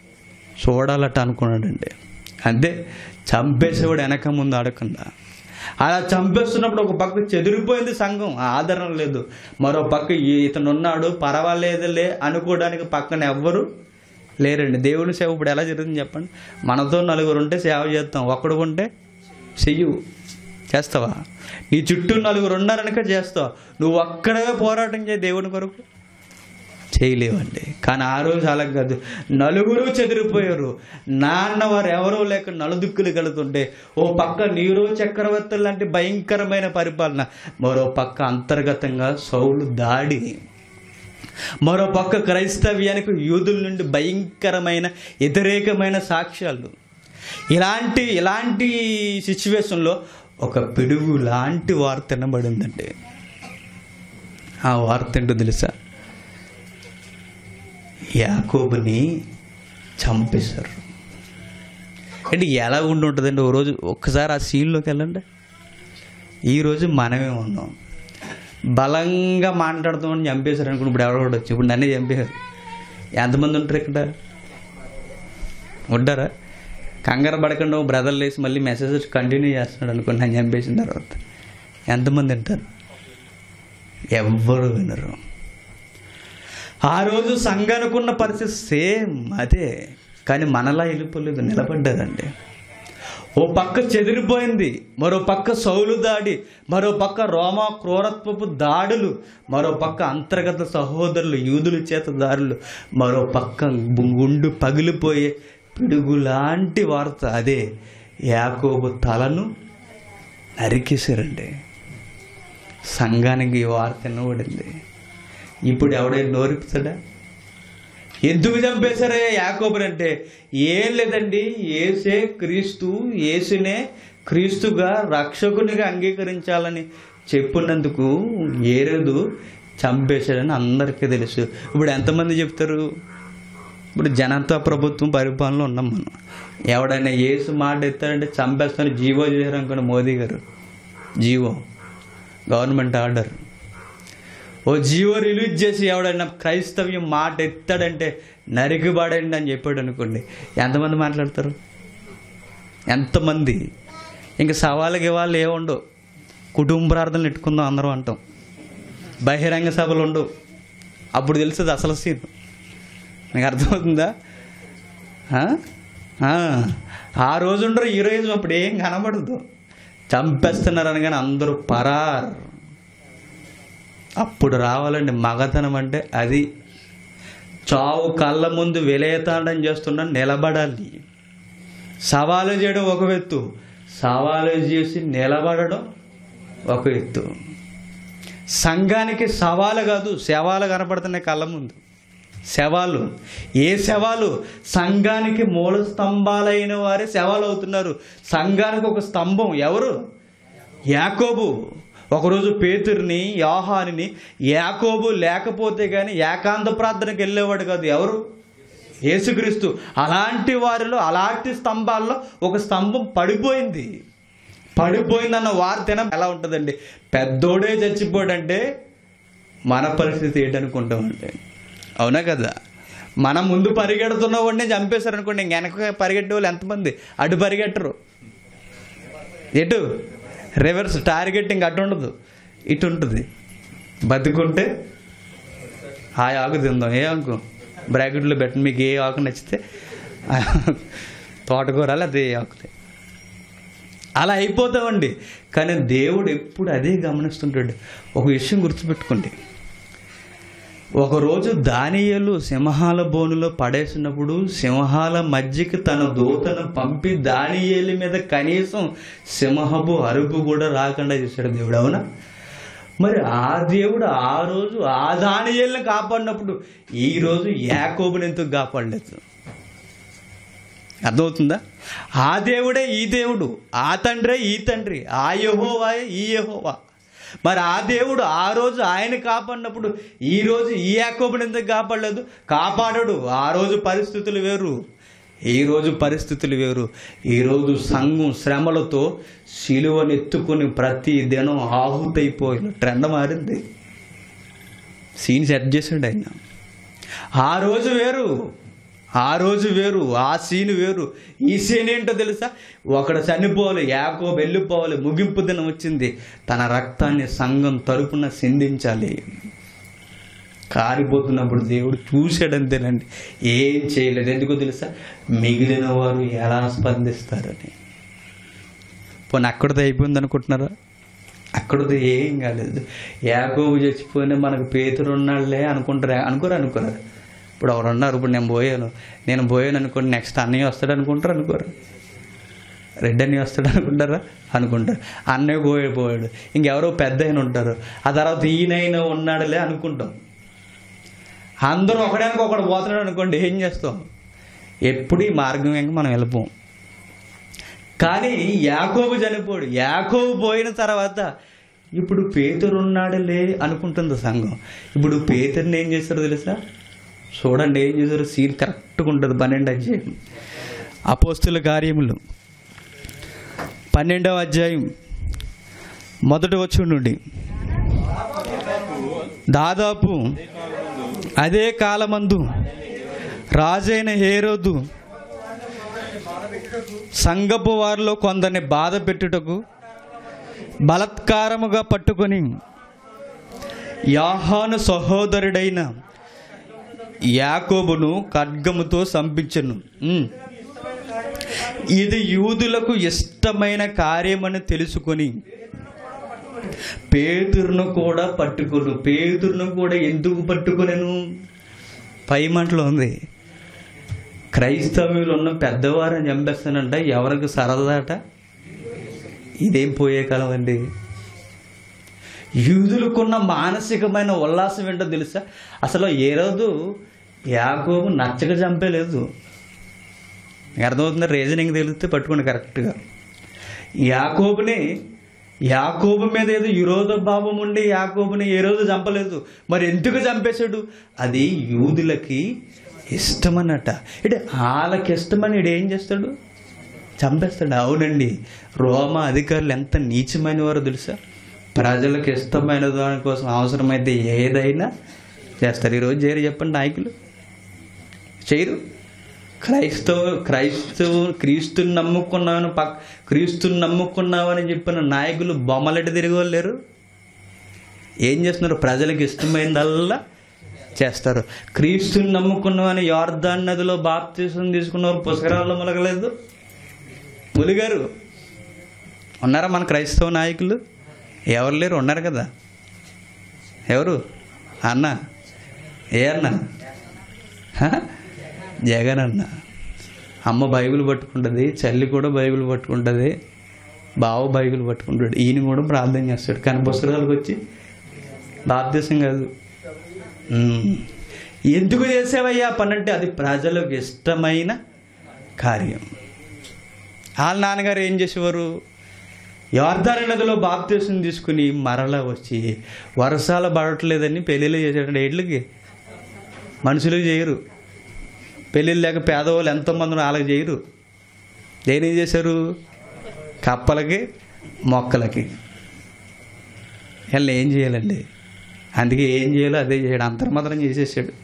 చూడాలట అనుకున్నాడండి అంతే చంపేసేవాడు వెనక ముందు ఆడకుండా అలా చంపేస్తున్నప్పుడు ఒక పక్క చెదిరిపోయింది సంఘం ఆదరణ లేదు మరో పక్క ఈ- ఇతను ఉన్నాడు పర్వాలేదులే అనుకోవడానికి పక్కన ఎవ్వరు లేరండి దేవుని సేవ ఇప్పుడు ఎలా జరుగుతుంది చెప్పండి మనతో నలుగురు ఉంటే సేవ చేస్తాం ఒక్కడు ఉంటే చెయ్యు చేస్తావా నీ చుట్టూ నలుగురు ఉన్నారనుక చేస్తావు నువ్వు ఒక్కడే పోరాటం చేయి దేవుని కొరకు చేయలేవండి కానీ ఆ రోజు అలా కాదు నలుగురు చెదిరిపోయారు నాన్న వారు ఎవరో లేక నలుదిక్కులు కలుగుతుంటే ఓ పక్క నీరో చక్రవర్తులు లాంటి భయంకరమైన పరిపాలన మరో పక్క అంతర్గతంగా సౌలు దాడి మరో పక్క క్రైస్తవ్యానికి యూదుల నుండి భయంకరమైన వ్యతిరేకమైన సాక్ష్యాలు ఇలాంటి ఇలాంటి సిచ్యువేషన్లో ఒక పిడుగు లాంటి వార్త వినబడిందండి ఆ వార్త ఏంటో తెలుసా యాకోబుని చంపేశారు అంటే ఎలా ఉండి ఉంటుందండి ఓ రోజు ఒక్కసారి ఆ సీన్లోకి వెళ్ళండి ఈరోజు మనమే ఉన్నాం బలంగా మాట్లాడుతామని చంపేశారు అనుకుని ఇప్పుడు ఎవడో ఒకడు వచ్చి ఇప్పుడు నన్నే చంపేశారు ఎంతమంది ఉంటారు ఇక్కడ ఉంటారా కంగారు పడకుండా ఓ బ్రదర్ లేసి మళ్ళీ మెసేజ్ కంటిన్యూ చేస్తున్నాడు అనుకోండి నన్ను చంపేసిన తర్వాత ఎంతమంది వింటారు ఎవ్వరు వినరు ఆ రోజు సంఘానుకున్న పరిస్థితి సేమ్ అదే కానీ మనలా వెళ్ళిపోలేదు నిలబడ్డారండి ఓ పక్క చెదిరిపోయింది మరో పక్క సౌలు దాడి మరో పక్క రోమా క్రూరత్వపు దాడులు మరో పక్క అంతర్గత సహోదరులు యూదుల చేత దారులు మరో పక్క గుండు పగిలిపోయే పిడుగు లాంటి వార్త అదే యాకోబు తలను నరికేశారండి సంఘానికి ఈ వార్త వినబడింది ఇప్పుడు ఎవడైనా నోరిపుతాడా ఎందుకు చంపేశారే యాకోబుని అంటే ఏం లేదండి ఏసే క్రీస్తు ఏసునే క్రీస్తుగా రక్షకునిగా అంగీకరించాలని చెప్పినందుకు ఏరేదు చంపేశాడని అందరికీ తెలుసు ఇప్పుడు ఎంతమంది చెప్తారు ఇప్పుడు జనతా ప్రభుత్వం పరిపాలనలో ఉన్నాం మనం ఎవడైనా ఏసు మాట ఎత్తాడంటే చంపేస్తాను జీవో చేశారు అనుకోండి మోదీ గారు జీవో గవర్నమెంట్ ఆర్డర్ ఓ జీవో రిలీజ్ చేసి ఎవడైనా క్రైస్తవ్యం మాట ఎత్తాడంటే నరికిబాడండి అని చెప్పాడు అనుకోండి ఎంతమంది మాట్లాడతారు ఎంతమంది ఇంకా సవాళ్ళకి ఇవాళ ఏముండవు కుటుంబ ప్రార్థనలు ఎట్టుకుందాం అందరం అంటాం బహిరంగ సభలు ఉండవు అప్పుడు తెలుస్తుంది అసలు సీన్ నీకు అర్థమవుతుందా ఆ? ఆ. ఆ రోజు ఉండరు ఈ రోజు అప్పుడు ఏం కనబడదు చంపేస్తున్నారు అనగానే అందరూ పరార్ అప్పుడు రావాలండి మగతనం అంటే అది చావు కళ్ళ ముందు విలేతాండం చేస్తున్నా నిలబడాలి సవాలు చేయడం ఒక ఎత్తు సవాలు చేసి నిలబడడం ఒక ఎత్తు సంఘానికి సవాలు కాదు శవాలు కనపడుతున్నాయి కళ్ళ ముందు శవాలు ఏ శవాలు సంఘానికి మూల స్తంభాలైన వారే శవాలు అవుతున్నారు సంఘానికి ఒక స్తంభం ఎవరు యాకోబు ఒకరోజు పేతుర్ని యోహానిని యాకోబు లేకపోతే కానీ ఏకాంత ప్రార్థనకి వెళ్ళేవాడు కాదు ఎవరు యేసుక్రీస్తు అలాంటి వారిలో అలాంటి స్తంభాల్లో ఒక స్తంభం పడిపోయింది పడిపోయిందన్న వార్త ఎలా ఉంటుందండి పెద్దోడే చచ్చిపోడంటే మన పరిస్థితి ఏంటనుకుంటామంటే అవునా కదా మనం ముందు పరిగెడుతున్న వాడిని చంపేశారు అనుకోండి ఇంక వెనక పరిగెట్టే వాళ్ళు ఎంతమంది అటు పరిగెట్టరు ఎటు రివర్స్ టార్గెటింగ్ అటు ఉండదు ఇటు ఉంటుంది బతుకుంటే ఆ ఆకు తిందాం ఏ ఆకు బ్రాకెట్లో పెట్టండి మీకు ఏ ఆకు నచ్చితే ఆ తోటకూర లేదా ఏ ఆకులే అలా అయిపోతామండి కానీ దేవుడు ఎప్పుడు అదే గమనిస్తుంటాడు ఒక విషయం గుర్తుపెట్టుకోండి ఒకరోజు దానియలు సింహాల బోనులో పడేసినప్పుడు సింహాల మధ్యకి తన దూతను పంపి దానియేలి మీద కనీసం సింహపు అరుపు కూడా రాకుండా చేశాడు దేవుడు అవునా మరి ఆ దేవుడు ఆ రోజు ఆ దానియేల్ని కాపాడినప్పుడు ఈ రోజు యాకోబుని ఎందుకు కాపాడలేదు అర్థమవుతుందా ఆ దేవుడే ఈ దేవుడు ఆ తండ్రే ఈ తండ్రి ఆ యహోవాయే ఈ యహోవా మరి ఆ దేవుడు ఆ రోజు ఆయన కాపాడినప్పుడు ఈ రోజు ఈ యాకోబుని ఎందుకు కాపాడలేదు కాపాడడు ఆ రోజు పరిస్థితులు వేరు ఈ రోజు పరిస్థితులు వేరు ఈరోజు సంఘం శ్రమలతో శిలువనెత్తుకుని ప్రతి దినం ఆహుతైపోయిన ట్రెండ్ మారింది సీన్ సెట్ చేసాడు ఆయన ఆ రోజు వేరు ఆ రోజు వేరు ఆ సీన్ వేరు ఈ సీన్ ఏంటో తెలుసా ఒకడు చనిపోవాలి యాకో వెళ్ళిపోవాలి ముగింపు దినం వచ్చింది తన రక్తాన్ని సంఘం తరపున సిందించాలి కారిపోతున్నప్పుడు దేవుడు చూశాడంతేనండి ఏం చేయలేదు ఎందుకో తెలుసా మిగిలిన వారు ఎలా స్పందిస్తారని పోనీ అక్కడితో అయిపోయింది అనుకుంటున్నారా అక్కడితో ఏం కాలేదు యాకోబు చచ్చిపోయినా మనకు పేతురు ఉన్నాడులే అనుకుంటారా అనుకోరు అనుకోరు ఇప్పుడు ఎవరు ఉన్నారు ఇప్పుడు నేను పోయాను నేను పోయాను అనుకోండి నెక్స్ట్ అన్నయ్య వస్తాడు అనుకుంటారు అనుకోరు రెడ్డి అన్నయ్య వస్తాడు అనుకుంటారా అనుకుంటారు అన్నయ్య పోయాడు పోయాడు ఇంకెవరో పెద్ద ఆయన ఉంటారు ఆ తర్వాత ఈయనైనా ఉన్నాడులే అనుకుంటాం అందరూ ఒకడానికి ఒకడు పోతున్నాడు అనుకోండి ఏం చేస్తాం ఎప్పుడు ఈ మార్గం వెంక మనం వెళ్ళిపోం కానీ యాకోబు చనిపోడు యాకోబు పోయిన తర్వాత ఇప్పుడు పేతురు ఉన్నాడులే అనుకుంటుంది సంఘం ఇప్పుడు పేతుర్ని ఏం చేస్తారో తెలుసా చూడండి ఏం చేశారు సీన్ కరెక్ట్గా ఉంటుంది పన్నెండు అధ్యాయం అపోస్తుల కార్యములు పన్నెండవ అధ్యాయం మొదటి వచ్చి నుండి దాదాపు అదే కాలమందు రాజైన హేరోదు సంగపు వారిలో కొందరిని బాధ పెట్టుటకు బలత్కారముగా పట్టుకొని యాహాను సహోదరుడైన యాకోబును ఖడ్గముతో సంపించను ఉమ్. ఇది యూదులకు ఇష్టమైన కార్యమని తెలుసుకొని పేతురును కూడా పట్టుకొను పేతురును కూడా ఎందుకు పట్టుకొనను పై మంటలో ఉంది క్రైస్తవులు ఉన్న పెద్దవారిని చంపేస్తానంట ఎవరికి సరదాట ఇదేం పోయే కాలం అండి యూదులకున్న మానసికమైన ఉల్లాసం ఏంటో తెలుసా అసలు ఏ రోజు యాకోబు నచ్చక చంపేలేదు మీకు అర్థమవుతుంది రీజనింగ్ తెలిస్తే పట్టుకోండి కరెక్ట్గా యాకోబుని యాకోబు మీద ఏదో విరోధ భావం ఉండి యాకోబుని ఏ రోజు చంపలేదు మరి ఎందుకు చంపేశాడు అది యూదులకి ఇష్టమన్నట అంటే వాళ్ళకి ఇష్టమని ఈడు ఏం చేస్తాడు చంపేస్తాడు అవునండి రోమా అధికారులు ఎంత నీచమైన వారో తెలుసా ప్రజలకు ఇష్టమైన దానికోసం అవసరమైతే ఏదైనా చేస్తారు ఈరోజు చేయరు చెప్పండి నాయకులు చేయరు క్రైస్తవ క్రైస్తవు క్రీస్తుని నమ్ముకున్నామని పక్ క్రీస్తుని నమ్ముకున్నామని చెప్పిన నాయకులు బొమ్మలెట తిరిగి వాళ్ళు లేరు ఏం చేస్తున్నారు ప్రజలకు ఇష్టమైనదల్లా చేస్తారు క్రీస్తుని నమ్ముకున్నామని యార్దాన్ నదిలో బాప్తీసం తీసుకున్నవారు పుష్కరాల్లో మొలగలేదు ములిగారు ఉన్నారా మన క్రైస్తవ నాయకులు ఎవరు లేరు ఉన్నారు కదా ఎవరు అన్న ఏ అన్న హ? జగన్ అన్న అమ్మ బైబిల్ పట్టుకుంటుంది చెల్లి కూడా బైబిల్ పట్టుకుంటుంది బావ బైబిల్ పట్టుకుంటాడు ఈయన కూడా ప్రార్థన చేస్తాడు కానీ పుస్తకాలకు వచ్చి బాప్తీసం కాదు ఉమ్. ఎందుకు చేసేవయ్యా పని అంటే అది ప్రజలకు ఇష్టమైన కార్యం వాళ్ళ నాన్నగారు ఏం చేసేవారు యోర్ధారి నదిలో బాప్తీసం తీసుకుని మరలా వచ్చి వర్షాలు పడట్లేదని పెళ్ళిళ్ళు చేసేటండి ఏళ్ళకి మనుషులకు చేయరు పెళ్ళిళ్ళు లేక పేదవాళ్ళు ఎంతోమంది వాళ్ళకి చేయరు దేని చేశారు కప్పలకి మొక్కలకి వీళ్ళు ఏం చేయాలండి అందుకే ఏం చేయాలో అదే చేయడం అంతర్మాత్రం చేసేసాడు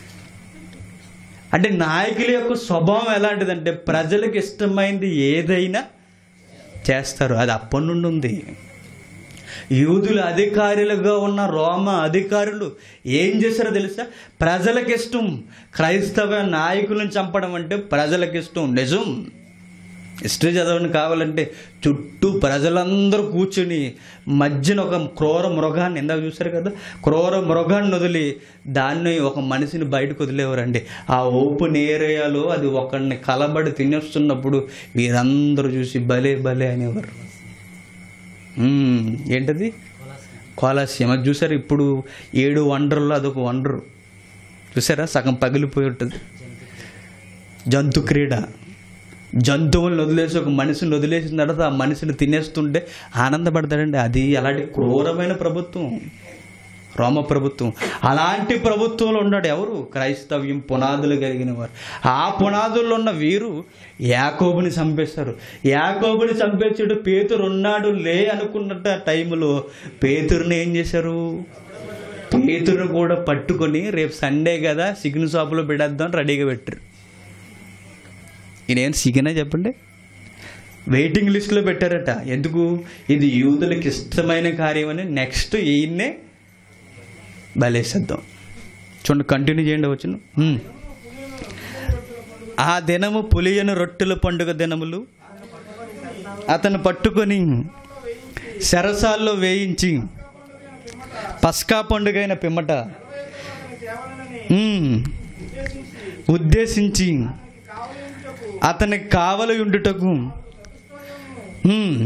అంటే నాయకుల యొక్క స్వభావం ఎలాంటిదంటే ప్రజలకు ఇష్టమైంది ఏదైనా చేస్తారు అది అప్పటి నుండి ఉంది యూదుల అధికారులుగా ఉన్న రోమ అధికారులు ఏం చేశారో తెలుసా ప్రజలకు ఇష్టం క్రైస్తవ నాయకులను చంపడం అంటే ప్రజలకు ఇష్టం నిజం హిస్టరీ చదవని కావాలంటే చుట్టూ ప్రజలందరూ కూర్చుని మధ్యన ఒక క్రూర మృగాన్ని ఇందాక చూశారు కదా క్రూర మృగాన్ని వదిలి దాన్ని ఒక మనిషిని బయటకు వదిలేవారండి ఆ ఓపెన్ ఏరియాలో అది ఒకడిని కలబడి తినేస్తున్నప్పుడు వీరందరూ చూసి భలే భలే అనేవారు మ్మ్. ఏంటది కోలాసియం అది చూసారు ఇప్పుడు ఏడు వండర్లో అదొక వండరు చూసారా సగం పగిలిపోయి ఉంటుంది జంతు క్రీడ జంతువులను వదిలేసి ఒక మనిషిని వదిలేసిన తర్వాత ఆ మనిషిని తినేస్తుంటే ఆనందపడతాడండి అది అలాంటి క్రూరమైన ప్రభుత్వం రోమ ప్రభుత్వం అలాంటి ప్రభుత్వంలో ఉన్నాడు ఎవరు క్రైస్తవ్యం పునాదులు కలిగిన వారు ఆ పునాదుల్లో ఉన్న వీరు యాకోబుని చంపేస్తారు యాకోబుని చంపేసాడు పేతురు ఉన్నాడు లే అనుకున్న టైంలో పేతురుని ఏం చేశారు పేతురుని కూడా పట్టుకొని రేపు సండే కదా సిగ్నల్ షాపులో పెట్టేద్దాం రెడీగా పెట్టారు ఈయన సిగనా చెప్పండి వెయిటింగ్ లిస్ట్లో పెట్టారట ఎందుకు ఇది యూదులకు ఇష్టమైన కార్యం అని నెక్స్ట్ ఈయన్నే బలేసేద్దాం చూడండి కంటిన్యూ చేయండి వచ్చిన ఆ దినము పులియను రొట్టెల పండుగ దినములు అతను పట్టుకొని శరసాల్లో వేయించి పస్కా పండుగ అయిన పిమ్మట ఉమ్, ఉద్దేశించి అతనికి కావలి ఉండుటకు ఉమ్,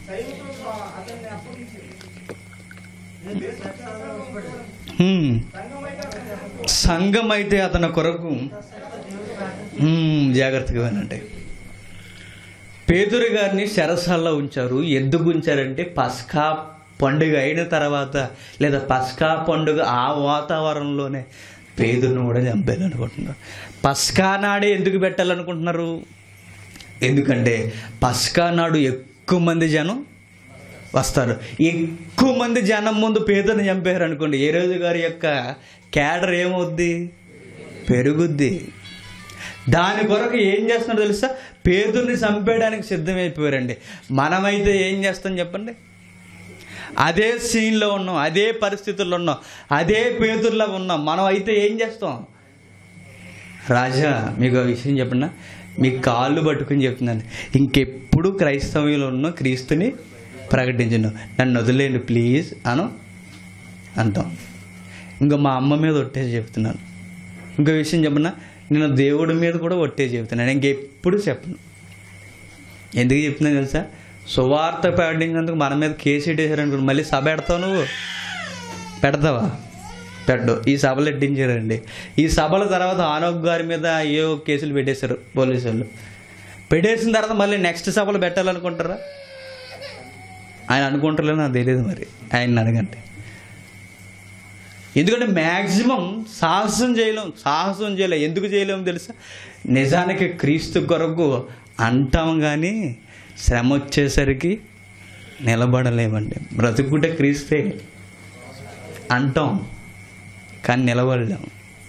ఉమ్, సంఘం అయితే అతని కొరకు ఉమ్, జాగ్రత్తగా వినండి పేదరు గారిని శరసాల్లో ఉంచారు ఎందుకు ఉంచారంటే పస్కా పండుగ అయిన తర్వాత లేదా పస్కా పండుగ ఆ వాతావరణంలోనే పేదరుని కూడా చంపేయాలనుకుంటున్నారు పస్కా నాడే ఎందుకు పెట్టాలనుకుంటున్నారు ఎందుకంటే పస్కా నాడు ఎక్కువ మంది జనం వస్తారు ఎక్కువ మంది జనం ముందు పేదను చంపారు అనుకోండి ఏ రోజు గారి యొక్క క్యాడర్ ఏమవుద్ది పెరుగుద్ది దాని కొరకు ఏం చేస్తున్నారో తెలుసా పేదల్ని చంపేయడానికి సిద్ధమైపోయారండి మనమైతే ఏం చేస్తాం చెప్పండి అదే సీన్లో ఉన్నాం అదే పరిస్థితుల్లో ఉన్నాం అదే పేదల్లో ఉన్నాం మనం అయితే ఏం చేస్తాం రాజా మీకు ఆ విషయం చెప్పండి మీ కాళ్ళు పట్టుకుని చెప్తున్నాను ఇంకెప్పుడు క్రైస్తవ్యంలో ఉన్న క్రీస్తుని ప్రకటించను నన్ను వదిలేండి ప్లీజ్ అను అంటాం ఇంకా మా అమ్మ మీద ఒట్టేసి చెప్తున్నాను ఇంకో విషయం చెప్పనా నేను దేవుడి మీద కూడా ఒట్టేసి చెప్తున్నాను ఇంకెప్పుడు చెప్పను ఎందుకు చెప్తున్నా తెలుసా సువార్త ప్రకటించినందుకు మన మీద కేసు పెట్టేశారనుకో మళ్ళీ సభ పెడతావు నువ్వు పెడతావా పెట్టు ఈ సభలు ఎట్టించారండి ఈ సభల తర్వాత ఆనోక్ గారి మీద ఏవో కేసులు పెట్టేశారు పోలీసు వాళ్ళు పెట్టేసిన తర్వాత మళ్ళీ నెక్స్ట్ సభలు పెట్టాలనుకుంటారా ఆయన అనుకుంటారో నాకు తెలియదు మరి ఆయన అడగండి ఎందుకంటే మ్యాక్సిమం సాహసం చేయలేం సాహసం చేయలేం ఎందుకు చేయలేము తెలుసా నిజానికి క్రీస్తు కొరకు అంటాం కానీ శ్రమ వచ్చేసరికి నిలబడలేమండి బ్రతుకుంటే క్రీస్తే అంటాం కానీ నిలబడలేం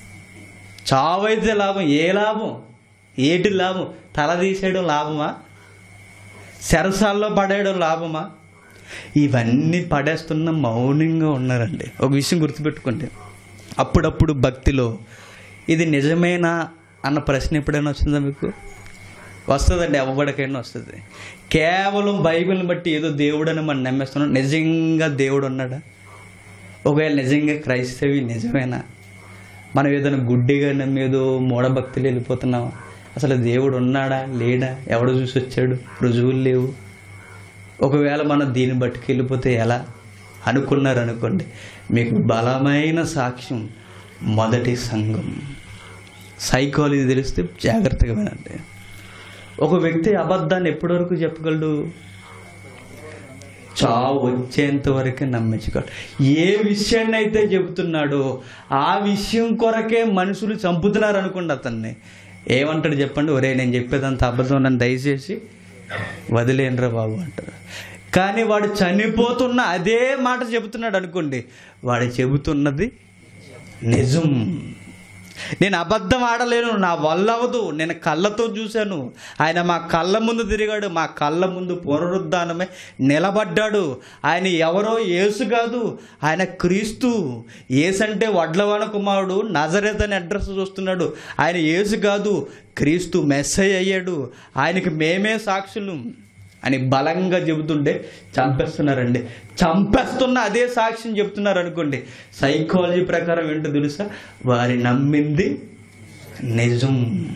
చావైతే లాభం ఏ లాభం ఏటి లాభం తల తీసేయడం లాభమా సెరసాల్లో పడేయడం లాభమా ఇవన్నీ పడేస్తున్న మౌనంగా ఉన్నారండి ఒక విషయం గుర్తుపెట్టుకోండి అప్పుడప్పుడు భక్తిలో ఇది నిజమేనా అన్న ప్రశ్న ఎప్పుడైనా వచ్చిందా మీకు వస్తుందండి ఎవరికైనా వస్తుంది కేవలం బైబిల్ని బట్టి ఏదో దేవుడని మనం నమ్మేస్తున్నాం నిజంగా దేవుడు ఉన్నాడా ఒకవేళ నిజంగా క్రైస్తవి నిజమేనా మనం ఏదైనా గుడ్డిగా నమ్మేదో మూఢభక్తులు వెళ్ళిపోతున్నామా అసలు దేవుడు ఉన్నాడా లేడా ఎవడు చూసి వచ్చాడు రుజువులు లేవు ఒకవేళ మనం దీన్ని బట్టుకు వెళ్ళిపోతే ఎలా అనుకున్నారు అనుకోండి మీకు బలమైన సాక్ష్యం మొదటి సంఘం సైకాలజీ తెలిస్తే జాగ్రత్తగా వినండి ఒక వ్యక్తి అబద్ధాన్ని ఎప్పటి వరకు చెప్పగలడు చావు వచ్చేంత వరకే నమ్మించగలడు ఏ విషయాన్ని అయితే చెబుతున్నాడో ఆ విషయం కొరకే మనుషులు చంపుతున్నారు అనుకోండి అతన్ని ఏమంటాడు చెప్పండి ఒరే నేను చెప్పేదంత అబద్ధం నన్ను దయచేసి వదిలేనరా బాబు అంటారు కానీ వాడు చనిపోతున్న అదే మాట చెబుతున్నాడు అనుకోండి వాడు చెబుతున్నది నిజం నేను అబద్ధం ఆడలేను నా వల్ల అవ్వదు నేను కళ్ళతో చూశాను ఆయన మా కళ్ళ ముందు తిరిగాడు మా కళ్ళ ముందు పునరుద్ధానమే నిలబడ్డాడు ఆయన ఎవరో యేసు కాదు ఆయన క్రీస్తు ఏసంటే వడ్లవాన కుమారుడు నజరేత్ అని అడ్రస్ చూస్తున్నాడు ఆయన యేసు కాదు క్రీస్తు మెస్సై అయ్యాడు ఆయనకి మేమే సాక్షులు అని బలంగా చెబుతుంటే చంపేస్తున్నారండి చంపేస్తున్న అదే సాక్ష్యం చెప్తున్నారు అనుకోండి సైకాలజీ ప్రకారం ఏంటో తెలుసా వారి నమ్మింది నిజం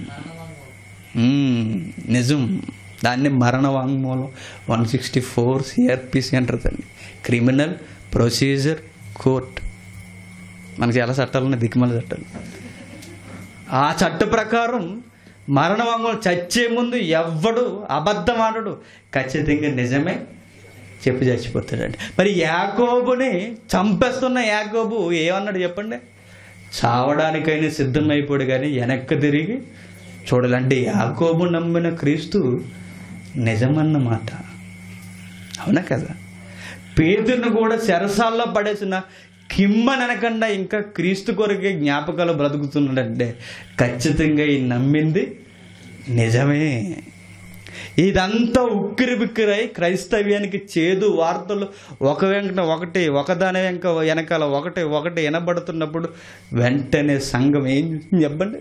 మ్మ్, నిజం దాన్ని మరణ వాంగ్మూలం వన్ సిక్స్టీ ఫోర్ సిఆర్పిసి అంటారు క్రిమినల్ ప్రొసీజర్ కోర్ట్ మనకి చాలా చట్టాలు ఉన్నాయి దిక్కుమల చట్టాలు ఆ చట్ట ప్రకారం మరణ వాంగ్మూలం చచ్చే ముందు ఎవ్వడు అబద్ధం ఆడడు ఖచ్చితంగా నిజమే చెప్పి చచ్చిపోతాడండి మరి యాకోబుని చంపేస్తున్న యాకోబు ఏమన్నాడు చెప్పండి చావడానికైనా సిద్ధమైపోయాడు కానీ వెనక్కి తిరిగి చూడాలంటే యాకోబు నమ్మిన క్రీస్తు నిజమన్నమాట అవునా కదా పేదలను కూడా చెరసాల్లో పడేసిన కిమ్మననకుండా ఇంకా క్రీస్తు కొరకే జ్ఞాపకాలు బ్రతుకుతున్నాడంటే ఖచ్చితంగా ఈ నమ్మింది నిజమే ఇదంతా ఉక్కిరి బిక్కిరై క్రైస్తవ్యానికి చేదు వార్తలు ఒక వెంట ఒకటి ఒకదాని వెంక వెనకాల ఒకటి ఒకటి వినబడుతున్నప్పుడు వెంటనే సంఘం ఏం చెప్పండి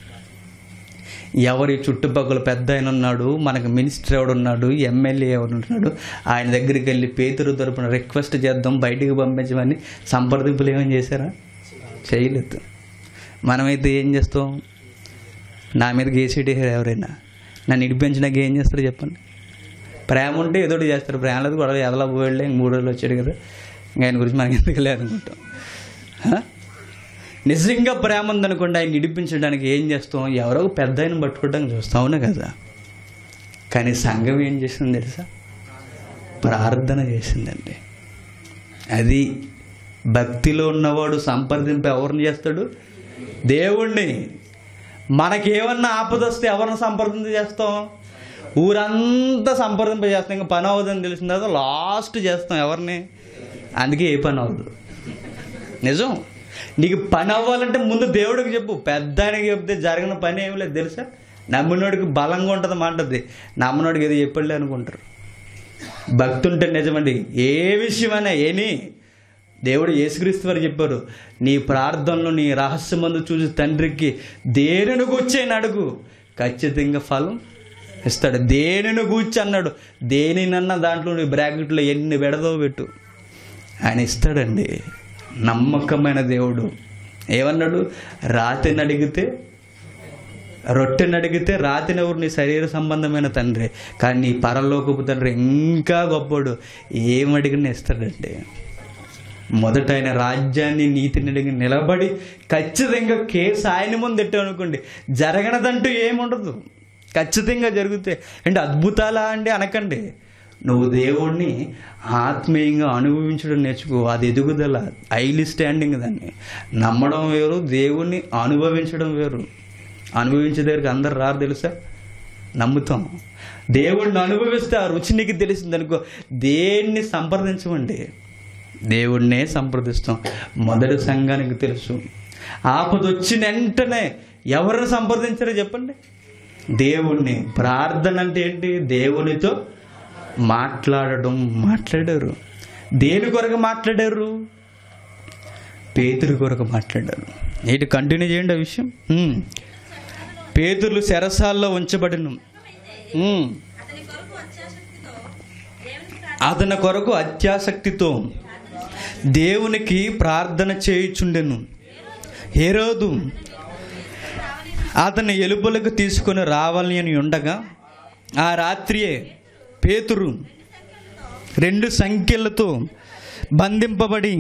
ఎవరి చుట్టుపక్కల పెద్ద ఆయన ఉన్నాడు మనకు మినిస్టర్ ఎవడు ఉన్నాడు ఎమ్మెల్యే ఎవడు ఉన్నాడు ఆయన దగ్గరికి వెళ్ళి పేతురు తరపున రిక్వెస్ట్ చేద్దాం బయటికి పంపించమని సంప్రదింపులు ఏమైనా చేశారా చేయలేదు మనమైతే ఏం చేస్తాం నా మీద గేసేటి ఎవరైనా నన్ను ఇడిపించినాక ఏం చేస్తారు చెప్పండి ప్రేమ ఉంటే ఏదో ఒకటి చేస్తారు ప్రేమ లేదు కూడా ఎదలా పోయాడులే ఇంక మూడు రోజులు వచ్చాడు కదా ఇంకా ఆయన గురించి మనకి ఎందుకు అనుకుంటాం హ? నిజంగా ప్రేమ ఉందనుకోండి ఆయన ఇడిపించడానికి ఏం చేస్తాం ఎవరో ఒక పెద్ద ఆయన పట్టుకోవడానికి చూస్తాం అవునా కదా కానీ సంఘం ఏం చేసింది తెలుసా ప్రార్థన చేసిందండి అది భక్తిలో ఉన్నవాడు సంప్రదింపు ఎవరిని చేస్తాడు దేవుణ్ణి మనకేమన్నా ఆపదొస్తే ఎవరిని సంప్రదింప చేస్తాం ఊరంతా సంప్రదింప చేస్తాం ఇంకా పని అవ్వదని తెలిసిన తర్వాత లాస్ట్ చేస్తాం ఎవరిని అందుకే ఏ పని అవ్వదు నిజం నీకు పని అవ్వాలంటే ముందు దేవుడికి చెప్పు పెద్ద ఆయనకి చెప్తే జరిగిన పని ఏమి లేదు తెలుసా నమ్మినోడికి బలంగా ఉంటుంది మాటది నమ్మనోడికి ఏదో చెప్పలే అనుకుంటారు భక్తి ఉంటే నిజమండి ఏ విషయమైనా ఏని దేవుడు యేసుక్రీస్తు వారు చెప్పారు నీ ప్రార్థనలు నీ రహస్యమందు చూసి తండ్రికి దేనిని కూర్చొని అడుగు ఖచ్చితంగా ఫలం ఇస్తాడు దేనిని కూర్చి అన్నాడు దేనినన్నా దాంట్లో నీ బ్రాకెట్లో ఎన్ని పెడదో పెట్టు ఆయన ఇస్తాడండి నమ్మకమైన దేవుడు ఏమన్నాడు రాతిని అడిగితే రొట్టెని అడిగితే రాతిని ఎవరు నీ శరీర సంబంధమైన తండ్రి కానీ నీ పరలోకపు తండ్రి ఇంకా గొప్పడు ఏమడిగినా ఇస్తాడండి మొదట ఆయన రాజ్యాన్ని నీతిని అడిగి నిలబడి ఖచ్చితంగా కేసు ఆయన ముందు ఎట్టు అనుకోండి జరగనదంటూ ఏముండదు ఖచ్చితంగా జరుగుతాయి అంటే అద్భుతాలా అండి అనకండి నువ్వు దేవుణ్ణి ఆత్మీయంగా అనుభవించడం నేర్చుకో అది ఎదుగుదల ఐలి స్టాండింగ్ దాన్ని నమ్మడం వేరు దేవుణ్ణి అనుభవించడం వేరు అనుభవించే దగ్గరికి అందరు రారు తెలుసా నమ్ముతాం దేవుణ్ణి అనుభవిస్తే ఆ రుచి నీకు తెలిసింది అనుకో దేన్ని సంప్రదించమండి దేవుణ్ణే సంప్రదిస్తాం మొదటి సంఘానికి తెలుసు ఆపద వచ్చిన వెంటనే ఎవరిని సంప్రదించారో చెప్పండి దేవుణ్ణి ప్రార్థన అంటే ఏంటి దేవునితో మాట్లాడడం మాట్లాడారు దేని కొరకు మాట్లాడారు పేతురు కొరకు మాట్లాడారు ఏంటి కంటిన్యూ చేయండి ఆ విషయం ఉమ్. పేతులు శరసాల్లో ఉంచబడిన ఉమ్. అతని కొరకు అత్యాసక్తితో దేవునికి ప్రార్థన చేయుచుండెను హేరోదు అతని ఎలుపులకు తీసుకొని రావాలని అని ఉండగా ఆ రాత్రియే పేతురు రెండు సంఖ్యలతో బంధింపబడి